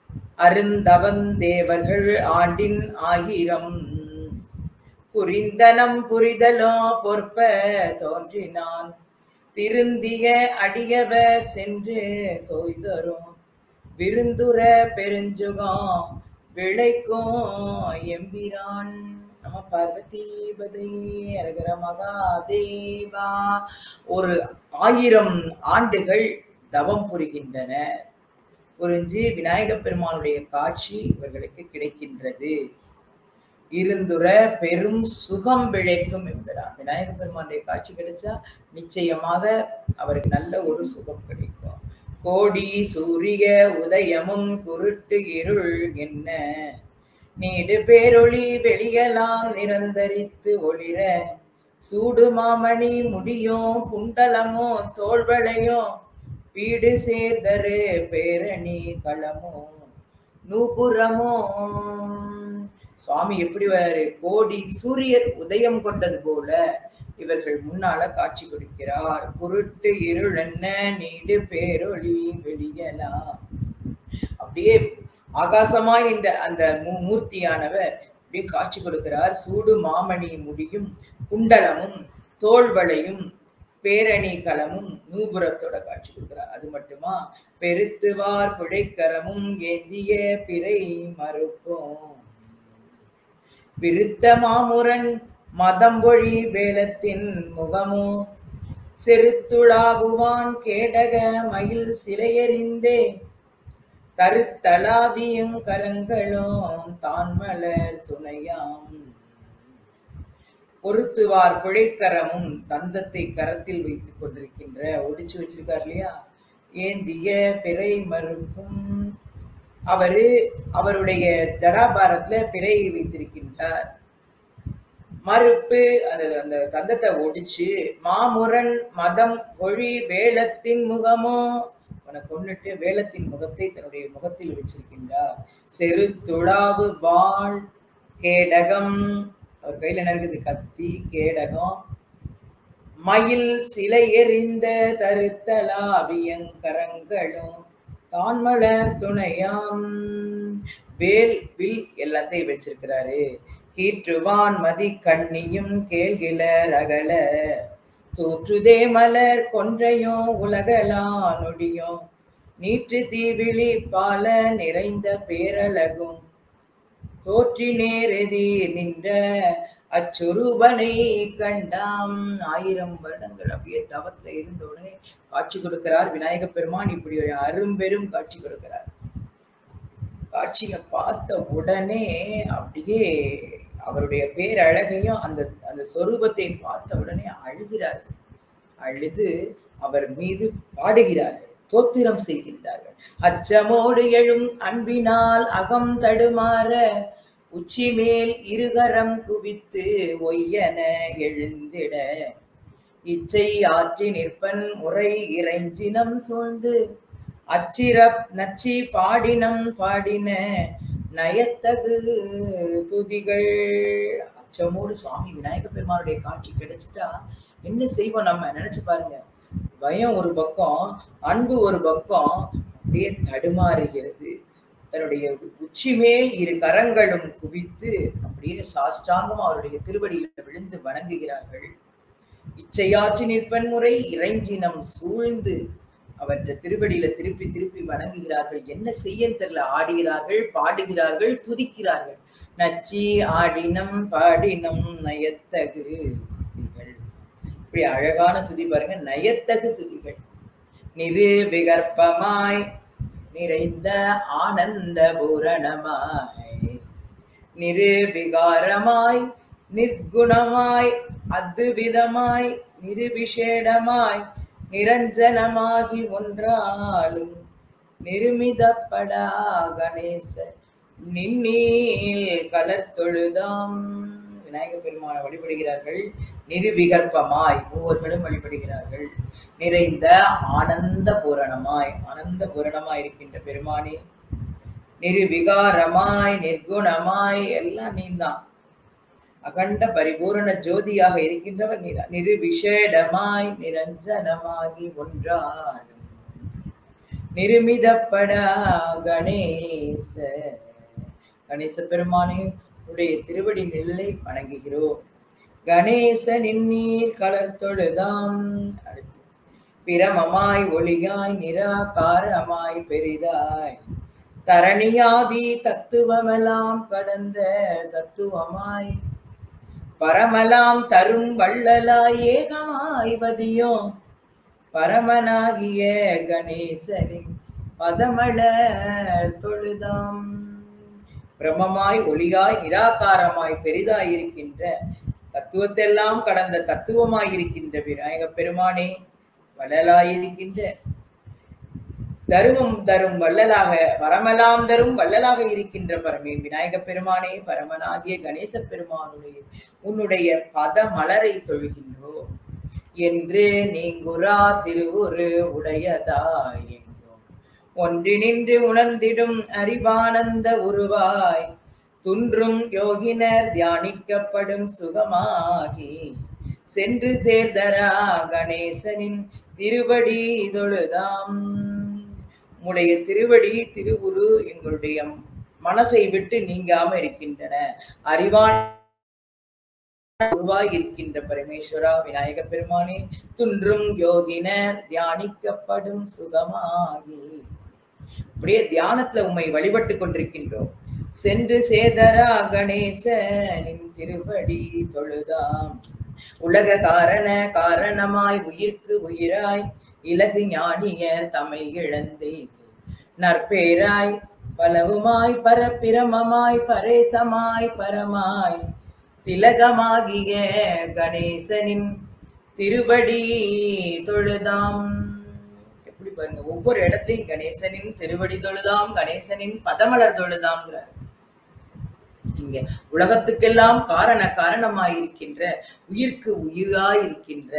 S1: அருந்தவந்தேவர்கள் ஆண்டின் ஆயிரம் புரிந்தனம் புரிதலோ பொற்ப தோன்றினான் திருந்திய அடியவ சென்று தோய்தரும் விருந்துர பெருஞ்சுகம் விளைக்கும் எம்பிரான் நம பார்வதிபதி அரகர மகாதேவா ஒரு ஆயிரம் ஆண்டுகள் தவம் புரிகின்றன புரிஞ்சு விநாயகப் பெருமானுடைய காட்சி இவர்களுக்கு கிடைக்கின்றது இருந்துற பெரும் சுகம் விளைக்கும் என்கிறார் விநாயக பெருமானுடைய காட்சி கிடைச்சா நிச்சயமாக அவருக்கு நல்ல ஒரு சுகம் கிடைக்கும் கோடி சூரிய உதயமும் குருட்டு இருள் என்ன நீடு பேரொளி வெளியலாம் நிரந்தரித்து ஒளிர சூடு மாமணி முடியும் குண்டலமோ தோள்வளையோ வீடு சேர்தரு பேரணி களமோ நூபுரமோ சுவாமி எப்படி வராரு கோடி சூரியர் உதயம் கொண்டது போல இவர்கள் முன்னால காட்சி கொடுக்கிறார் குருட்டு இருள் என்ன நீடு பேரொளி வெளியலாம் அப்படியே ஆகாசமாய் இந்த அந்த மூ- மூர்த்தியானவர் அப்படியே காட்சி கொடுக்கிறார் சூடு மாமணி முடியும் குண்டலமும் தோள்வளையும் பேரணி களமும் நூபுரத்தோட காட்சி கொடுக்கிறார் அது மட்டுமா பெருத்துவார் பிழைக்கரமும் ஏந்திய பிறை மறுப்போம் விருத்த மாமுரன் மதம்பொழி வேலத்தின் முகமோ செருத்துளாவுவான் கேடக மயில் சிலையறிந்தே தருத்தலாவியும் கரங்களும் தான் மலர் துணையாம் பொருத்துவார் பிழைக்கரமும் தந்தத்தை கரத்தில் வைத்துக் கொண்டிருக்கின்ற ஒடிச்சு வச்சிருக்கார் இல்லையா ஏந்திய பிறை மறுப்பும் அவரு அவருடைய ஜடாபாரத்துல பிறையை வைத்திருக்கின்றார் மறுப்பு அந்த அந்த தந்தத்தை ஒடிச்சு மாமுரன் மதம் பொழி வேலத்தின் முகமோ அவனை கொன்னுட்டு வேலத்தின் முகத்தை தன்னுடைய முகத்தில் வச்சிருக்கின்றார் செரு துளாவு வாள் கேடகம் அவர் கையில என்ன இருக்குது கத்தி கேடகம் மயில் சிலை எறிந்த தருத்தலாவியங்கரங்களும் தான்மலர் துணையாம் வேல் வில் எல்லாத்தையும் வச்சிருக்கிறாரு கீற்றுவான் மதி கண்ணியும் கேள்கில ரகல தூற்றுதே மலர் கொன்றையும் உலகலா நொடியும் நீற்று தீவிழி பால நிறைந்த பேரழகும் தோற்றி நேரெதிர் நின்ற அச்சுரூபனை கண்டாம் ஆயிரம் வருடங்கள் அப்படியே தவத்துல இருந்த உடனே காட்சி கொடுக்கிறார் விநாயக பெருமான் இப்படி ஒரு அரும்பெரும் காட்சி கொடுக்கிறார் காட்சியை பார்த்த உடனே அப்படியே அவருடைய பேரழகையும் அந்த அந்த சொரூபத்தை பார்த்த உடனே அழுகிறார் அழுது அவர் மீது பாடுகிறார்கள் தோத்திரம் செய்கின்றார்கள் அச்சமோடு எழும் அன்பினால் அகம் தடுமாற உச்சி மேல் இருகரம் குவித்து ஒய்யன எழுந்திட இச்சை ஆற்றி நிற்பன் முறை இறைஞ்சினம் சூழ்ந்து அச்சிரப் நச்சி பாடினம் பாடின நயத்தகு துதிகள் அச்சமோடு சுவாமி விநாயக பெருமானுடைய காட்சி கிடைச்சிட்டா என்ன செய்வோம் நம்ம நினைச்சு பாருங்க பயம் ஒரு பக்கம் அன்பு ஒரு பக்கம் அப்படியே தடுமாறுகிறது தன்னுடைய உச்சி மேல் இரு கரங்களும் குவித்து அப்படியே சாஷ்டாங்கம் அவருடைய திருவடியில் விழுந்து வணங்குகிறார்கள் இச்சையாற்றி நிற்பன் முறை இறைஞ்சினம் சூழ்ந்து அவற்றை திருவடியில திருப்பி திருப்பி வணங்குகிறார்கள் என்ன செய்ய தெரியல ஆடுகிறார்கள் பாடுகிறார்கள் துதிக்கிறார்கள் நச்சி ஆடினம் பாடினம் நயத்தகு துதிகள் இப்படி அழகான துதி பாருங்க நயத்தகு துதிகள் நிரு விகற்பமாய் நிறைந்த ஆனந்த பூரணமாய் நிருவிகாரமாய் நிர்குணமாய் அத்விதமாய் நிருவிஷேடமாய் நிரஞ்சனமாகி ஒன்றாலும் நிருமிதப்படா கணேச நின்னீல் கலர்த்தொழுதாம் விநாயக பெருமானை வழிபடுகிறார்கள் நிருவிகற்பமாய் மூவர்களும் வழிபடுகிறார்கள் நிறைந்த ஆனந்த பூரணமாய் ஆனந்த பூரணமாய் இருக்கின்ற பெருமானே நிருவிகாரமாய் நிர்குணமாய் எல்லாம் நீதான் அகண்ட பரிபூரண ஜோதியாக இருக்கின்றவர் நீதான் நிருவிஷேடமாய் நிரஞ்சனமாகி ஒன்றாடும் நிருமிதப்படா கணேச கணேச பெருமானே உடைய திருவடி நெல்லை வணங்குகிறோம் கணேசனின் நீர் கலர் தொழுதாம் அடுத்து பிரமமாய் ஒளியாய் நிராகாரமாய் பெரிதாய் தரணியாதி தத்துவமெல்லாம் கடந்த தத்துவமாய் பரமலாம் தரும் வள்ளலாய் ஏகமாய் பதியும் பரமனாகிய கணேசனின் பதமலர் தொழுதாம் பிரமமாய் ஒளியாய் நிராகாரமாய் பெரிதாய் இருக்கின்ற தத்துவத்தெல்லாம் கடந்த தத்துவமாய் இருக்கின்ற விநாயக பெருமானே வள்ளலாயிருக்கின்ற தருமம் தரும் வள்ளலாக வரமெல்லாம் தரும் வள்ளலாக இருக்கின்ற பரமே விநாயக பெருமானே பரமனாகிய கணேச பெருமானுடைய உன்னுடைய பத மலரை தொழுகின்றோம் என்று நீங்குரா திருவுரு உடையதாய் எங்கும் ஒன்றி நின்று உணர்ந்திடும் அறிவானந்த உருவாய் துன்றும் யோகினர் தியானிக்கப்படும் சுகமாகி சென்று சேர்தரா கணேசனின் திருவடி தொழுதாம் உடைய திருவடி திருவுரு எங்களுடைய மனசை விட்டு நீங்காம இருக்கின்றன அறிவான உருவாய் இருக்கின்ற பரமேஸ்வரா விநாயக பெருமானே துன்றும் யோகினர் தியானிக்கப்படும் சுகமாகி அப்படியே தியானத்துல உம்மை வழிபட்டு கொண்டிருக்கின்றோம் சென்று சேதரா கணேசனின் திருவடி தொழுதாம் உலக காரண காரணமாய் உயிர்க்கு உயிராய் இலகு ஞானியர் தமை இழந்தே நற்பேராய் பலவுமாய் பரப்பிரமமாய் பரேசமாய் பரமாய் திலகமாகிய கணேசனின் திருவடி தொழுதாம் எப்படி பாருங்க ஒவ்வொரு இடத்துலயும் கணேசனின் திருவடி தொழுதாம் கணேசனின் பதமலர் தொழுதாம்ங்கிறார் இங்க உலகத்துக்கெல்லாம் காரண காரணமாயிருக்கின்ற உயிர்க்கு உயிராயிருக்கின்ற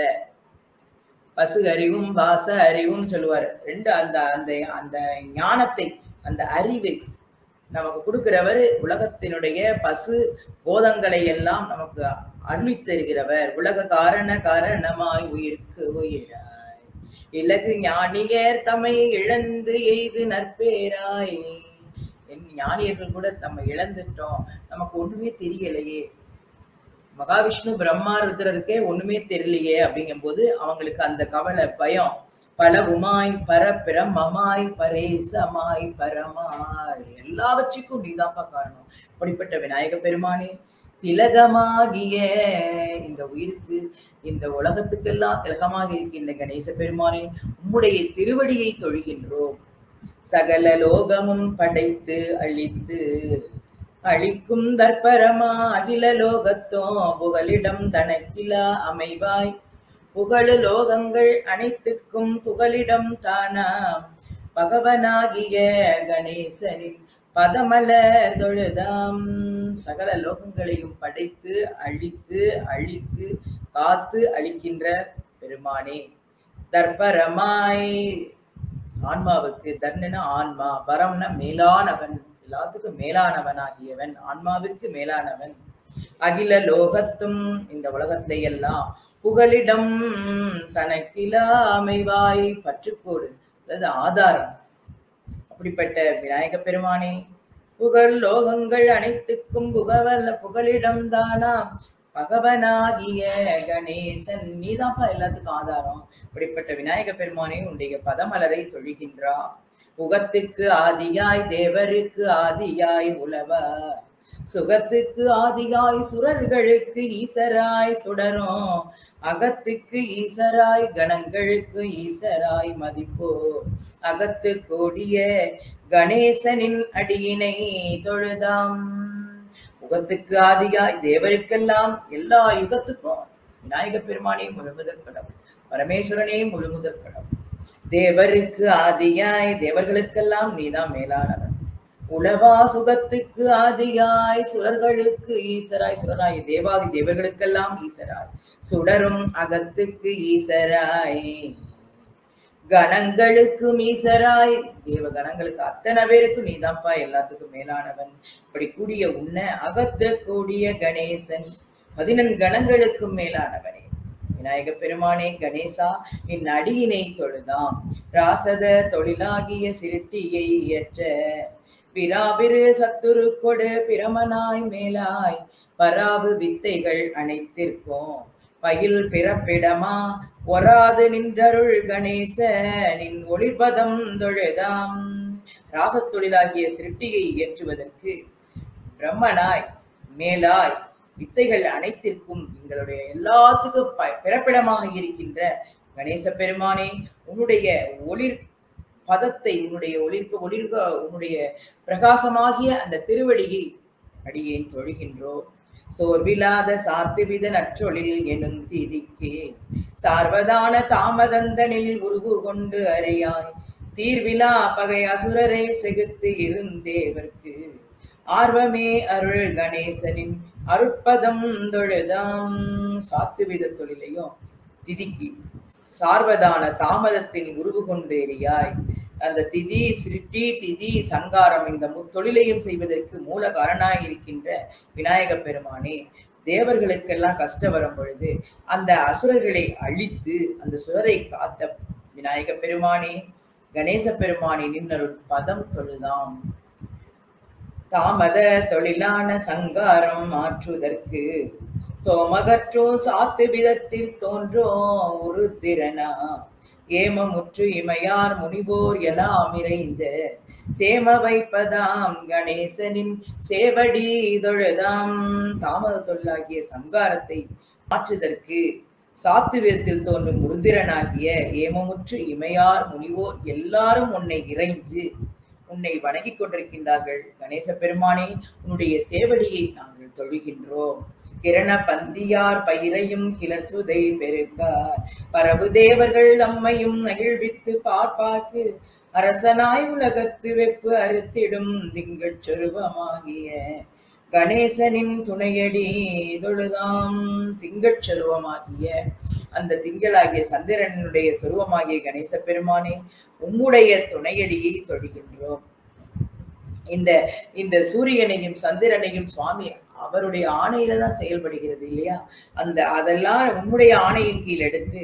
S1: பசு அறிவும் வாச அறிவும் சொல்லுவார் ரெண்டு அந்த அந்த அந்த ஞானத்தை அந்த அறிவை நமக்கு கொடுக்கிறவர் உலகத்தினுடைய பசு போதங்களை எல்லாம் நமக்கு அருளித் தருகிறவர் உலக காரண காரணமாய் உயிர்க்கு உயிராய் இலகு ஞானியர் தம்மை இழந்து எய்து நற்பேராய் என் ஞானியர்கள் கூட நம்ம இழந்துட்டோம் நமக்கு ஒண்ணுமே தெரியலையே மகாவிஷ்ணு பிரம்மா ருத்ரருக்கே ஒண்ணுமே தெரியலையே அப்படிங்கும்போது அவங்களுக்கு அந்த கவலை பயம் பலவுமாய் பரபிரமமாய் பரேசமாய் பரமாய் எல்லாவற்றுக்கும் நீதாப்பா காரணம் அப்படிப்பட்ட விநாயக பெருமானே திலகமாகிய இந்த உயிருக்கு இந்த உலகத்துக்கெல்லாம் திலகமாக இருக்கின்ற கணேச பெருமானே உம்முடைய திருவடியை தொழுகின்றோம் சகல லோகமும் படைத்து அழித்து அழிக்கும் தற்பரமா அகில லோகத்தோ புகலிடம் தனக்கிலா அமைவாய் புகழு லோகங்கள் அனைத்துக்கும் புகலிடம் தானாம் பகவனாகிய கணேசனின் பதமலர் தொழுதாம் சகல லோகங்களையும் படைத்து அழித்து அழித்து காத்து அழிக்கின்ற பெருமானே தர்பரமாய் ஆன்மாவுக்கு தர்ணன ஆன்மா பரம்ன மேலானவன் எல்லாத்துக்கும் மேலானவனாகியவன் ஆன்மாவிற்கு மேலானவன் அகில லோகத்தும் இந்த உலகத்திலே எல்லாம் புகலிடம் தனக்கிலா அமைவாய் பற்றுக்கோடு அதாவது ஆதாரம் அப்படிப்பட்ட விநாயக பெருமானே புகழ் லோகங்கள் அனைத்துக்கும் புகவல்ல புகலிடம் தானா பகவனாகிய கணேசன் நீதாப்பா எல்லாத்துக்கும் ஆதாரம் இப்படிப்பட்ட விநாயக பெருமானே உன்னுடைய பதமலரை தொழுகின்றா உகத்துக்கு ஆதியாய் தேவருக்கு ஆதியாய் உலவா சுகத்துக்கு ஆதியாய் சுரர்களுக்கு ஈசராய் சுடரும் அகத்துக்கு ஈசராய் கணங்களுக்கு ஈசராய் மதிப்போ அகத்து கூடிய கணேசனின் அடியினை தொழுதாம் உகத்துக்கு ஆதியாய் தேவருக்கெல்லாம் எல்லா யுகத்துக்கும் விநாயக பெருமானே முழுமுதற் கடவுள் பரமேஸ்வரனே முழுமுதற் கடவுள் தேவருக்கு ஆதியாய் தேவர்களுக்கெல்லாம் நீதான் மேலானவன் உளவா சுகத்துக்கு ஆதியாய் சுரர்களுக்கு ஈசராய் சுரராய் தேவாதி தேவர்களுக்கெல்லாம் ஈசராய் சுடரும் அகத்துக்கு ஈசராய் கணங்களுக்கும் ஈசராய் தேவ கணங்களுக்கு அத்தனை பேருக்கும் நீதான்ப்பா எல்லாத்துக்கும் மேலானவன் இப்படி கூடிய உன்ன அகத்த கூடிய கணேசன் பதினெண் கணங்களுக்கும் மேலானவனே விநாயக பெருமானே கணேசா என் அடியினை தொழுதாம் ராசத தொழிலாகிய சிருட்டியை இயற்ற பிராபிரு சத்துரு கொடு பிரமனாய் மேலாய் பராபு வித்தைகள் அனைத்திற்கும் பயில் பிறப்பிடமா ஒராது நின்றருள் கணேச நின் ஒளிபதம் தொழுதாம் ராசத் தொழிலாகிய சிருட்டியை இயற்றுவதற்கு பிரம்மனாய் மேலாய் வித்தைகள் அனைத்திற்கும் எங்களுடைய எல்லாத்துக்கும் ப- பிறப்பிடமாக இருக்கின்ற கணேச பெருமானே உன்னுடைய ஒளிர் பதத்தை உன்னுடைய ஒளிர்க்க ஒளிர்க உன்னுடைய பிரகாசமாகிய அந்த திருவடியை அடியேன் தொழுகின்றோம் சோர்வில்லாத சாத்துவித நற்றொழில் எனும் தீதிக்கு சார்வதான தாமதந்தனில் உருவு கொண்டு அறையாய் தீர்விலா பகை அசுரரை செகுத்து இருந்தேவர்க்கு ஆர்வமே அருள் கணேசனின் அருட்பதம் தொழுதாம் சாத்துவித தொழிலையும் திதிக்கு சார்வதான தாமதத்தின் உருவு கொண்டு எரியாய் அந்த திதி சிருட்டி திதி சங்காரம் இந்த முத்தொழிலையும் செய்வதற்கு மூல காரணாய் இருக்கின்ற விநாயக பெருமானே தேவர்களுக்கெல்லாம் கஷ்டம் வரும் பொழுது அந்த அசுரர்களை அழித்து அந்த சுரரை காத்த விநாயக பெருமானே கணேச பெருமானே நின்னருள் பதம் தொழுதாம் தாமத தொழிலான சங்காரம் மாற்றுவதற்கு தோமகற்றும் சாத்து விதத்தில் தோன்றும் ஒரு திறனா ஏமமுற்று இமையார் முனிவோர் எல்லாம் இறைந்த சேம வைப்பதாம் கணேசனின் சேவடி தொழுதாம் தாமத தொழிலாகிய சங்காரத்தை மாற்றுதற்கு சாத்து விதத்தில் தோன்றும் முருதிரனாகிய ஏமமுற்று இமையார் முனிவோர் எல்லாரும் உன்னை இறைஞ்சு உன்னை வணங்கிக் கொண்டிருக்கின்றார்கள் கணேச பெருமானே உன்னுடைய சேவடியை நாங்கள் தொழுகின்றோம் கிரண பந்தியார் பயிரையும் கிளர் சுதை பெருக்கார் பரவு தேவர்கள் நம்மையும் நகிழ்வித்து பார்ப்பார்க்கு அரசனாய் உலகத்து வெப்பு அறுத்திடும் திங்கட் சொருபமாகிய கணேசனின் துணையடி தொழுதாம் திங்கட் சொருவமாகிய அந்த திங்களாகிய சந்திரனுடைய சொருவமாகிய கணேச பெருமானே உம்முடைய துணையடியை தொழுகின்றோம் இந்த இந்த சூரியனையும் சந்திரனையும் சுவாமி அவருடைய ஆணையில தான் செயல்படுகிறது இல்லையா அந்த அதெல்லாம் உம்முடைய ஆணையின் கீழ் எடுத்து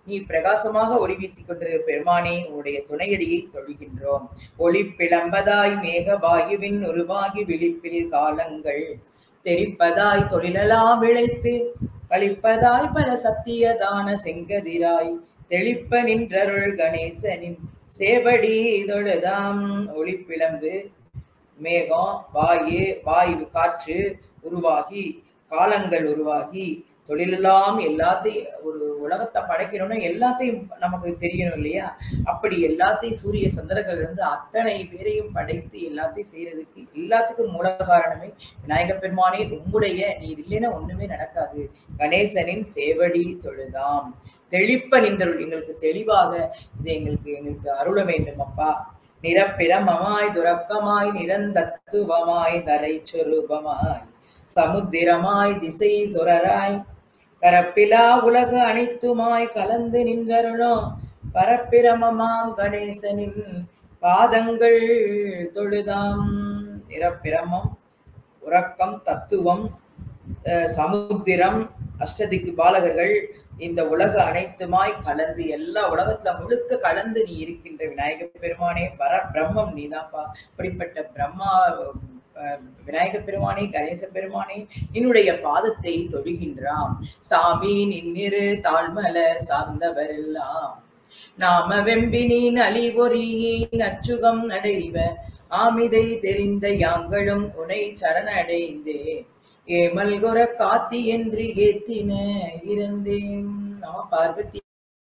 S1: நீ பிரகாசமாக ஒளி வீசிக் கொண்டிருக்கிற பெருமானே உன்னுடைய துணையடியை தொழுகின்றோம் ஒளி பிளம்பதாய் மேக வாயுவின் உருவாகி விழிப்பில் காலங்கள் தெரிப்பதாய் தொழிலெல்லாம் விளைத்து கழிப்பதாய் பல சத்தியதான செங்கதிராய் தெளிப்ப நின்றருள் கணேசனின் சேவடி தொழுதாம் ஒளிப்பிளம்பு மேகம் வாயு வாயு காற்று உருவாகி காலங்கள் உருவாகி தொழிலெல்லாம் எல்லாத்தையும் ஒரு உலகத்தை படைக்கணும்னா எல்லாத்தையும் நமக்கு தெரியணும் இல்லையா அப்படி எல்லாத்தையும் சூரிய சந்திரர்கள் இருந்து அத்தனை பேரையும் படைத்து எல்லாத்தையும் செய்யறதுக்கு எல்லாத்துக்கும் மூல காரணமே விநாயக பெருமானே உம்முடைய நீர் இல்லைன்னா ஒண்ணுமே நடக்காது கணேசனின் சேவடி தொழுதாம் தெளிப்ப நின்றருள் எங்களுக்கு தெளிவாக இதை எங்களுக்கு எங்களுக்கு அருள வேண்டும் அப்பா நிரப்பிரமமாய் துரக்கமாய் நிரந்தத்துவமாய் தரை சொரூபமாய் சமுத்திரமாய் திசை சுரராய் கரப்பிலா உலகு அனைத்துமாய் கலந்து நின்றருளும் பரப்பிரமமாம் கணேசனின் பாதங்கள் தொழுதாம் நிரப்பிரமம் உறக்கம் தத்துவம் அஹ், சமுத்திரம் அஷ்டதிக்கு பாலகர்கள் இந்த உலக அனைத்துமாய் கலந்து எல்லா உலகத்துல முழுக்க கலந்து நீ இருக்கின்ற விநாயக பெருமானே வர பிரம்மம் நீதான்ப்பா இப்படிப்பட்ட பிரம்மா அஹ், விநாயக பெருமானே கணேச பெருமானே என்னுடைய பாதத்தை தொழுகின்றாம் சாமி நின்னிரு தாழ்மலர் சார்ந்தவரெல்லாம் நாம வெம்பினின் அலிபொறியே நற்சுகம் அடைவ ஆமிதை தெரிந்த யாங்களும் உனை சரணடைந்தே ஏமல்குர காத்தி என்று ஏத்தின இருந்தேன் நம பார்வதி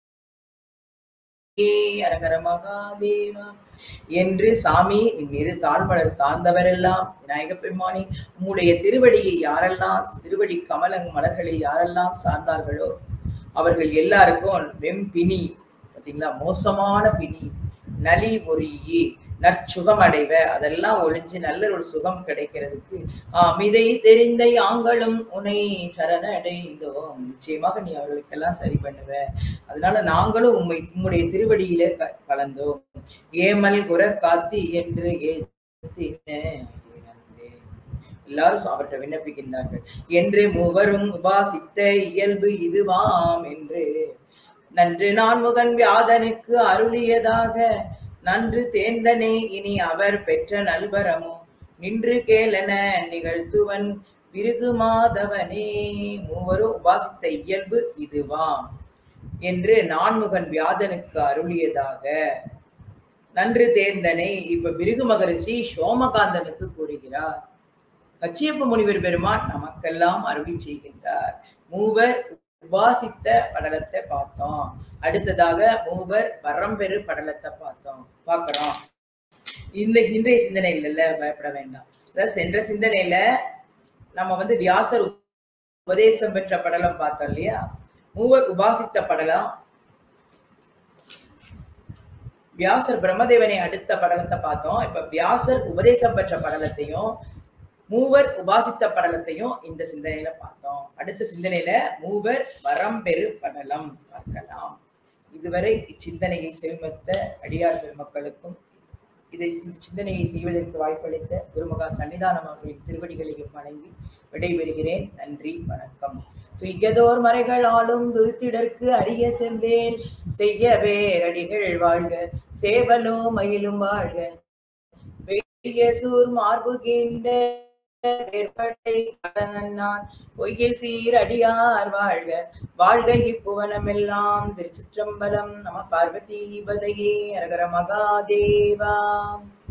S1: அரகர மகாதேவா என்று சாமி இரு தாழ்மலர் சார்ந்தவரெல்லாம் விநாயக பெருமானி உம்முடைய திருவடியை யாரெல்லாம் திருவடி கமல மலர்களை யாரெல்லாம் சார்ந்தார்களோ அவர்கள் எல்லாருக்கும் வெம்பினி பாத்தீங்களா மோசமான பிணி நலி ஒரியே நற்சுகம் அடைவ அதெல்லாம் ஒழிஞ்சு நல்ல ஒரு சுகம் கிடைக்கிறதுக்கு அமிதை தெரிந்த யாங்களும் உனை சரண அடைந்தோம் நிச்சயமாக நீ அவர்களுக்கெல்லாம் சரி பண்ணுவ அதனால நாங்களும் உண்மை உம்முடைய திருவடியில க- கலந்தோம் ஏமல் குர காத்தி என்று ஏத்தின எல்லாரும் அவர்கிட்ட விண்ணப்பிக்கின்றார்கள் என்று மூவரும் உபாசித்த இயல்பு இதுவாம் என்று நன்று நான்முகன் வியாதனுக்கு அருளியதாக நன்று தேர்ந்தனே இனி அவர் பெற்ற நல்வரமோ நின்று கேளன நிகழ்த்துவன் பிருகு மாதவனே மூவரும் உபாசித்த இயல்பு இதுவாம் என்று நான்முகன் வியாதனுக்கு அருளியதாக நன்று தேர்ந்தனை இப்ப பிருகு மகரிஷி சோமகாந்தனுக்கு கூறுகிறார் கச்சியப்ப முனிவர் பெருமான் நமக்கெல்லாம் அருளி செய்கின்றார் மூவர் உபாசித்த படலத்தை பார்த்தோம் அடுத்ததாக மூவர் வரம்பெரு படலத்தை பார்த்தோம் பார்க்கிறோம் இந்த இன்றைய சிந்தனை இல்லைல்ல பயப்பட வேண்டாம் அதாவது சென்ற சிந்தனையில நம்ம வந்து வியாசர் உபதேசம் பெற்ற படலம் பார்த்தோம் இல்லையா மூவர் உபாசித்த படலம் வியாசர் பிரம்மதேவனை அடுத்த படலத்தை பார்த்தோம் இப்ப வியாசர் உபதேசம் பெற்ற படலத்தையும் மூவர் உபாசித்த படலத்தையும் இந்த சிந்தனையில பார்த்தோம் அடுத்த சிந்தனையில மூவர் வரம்பெரு படலம் பார்க்கலாம் இதுவரை இச்சிந்தனையை செவிமத்த அடியார் பெருமக்களுக்கும் இதை இந்த சிந்தனையை செய்வதற்கு வாய்ப்பளித்த குருமகா சன்னிதானம் அவர்களின் திருவடிகளையும் வணங்கி விடைபெறுகிறேன் நன்றி வணக்கம் துய்யதோர் மறைகள் ஆளும் துருத்திடற்கு அரிய செம்பேன் செய்ய வேரடிகள் வாழ்க சேவலும் மயிலும் வாழ்க வெய்ய சூர் மார்புகின்ற வேற்பட்டை கடங்கன்னான் பொய்யில் சீரடியார் வாழ்க வாழ்க இப்புவனமெல்லாம் திருச்சிற்றம்பலம் நம பார்வதி பதையே அரகர மகாதேவா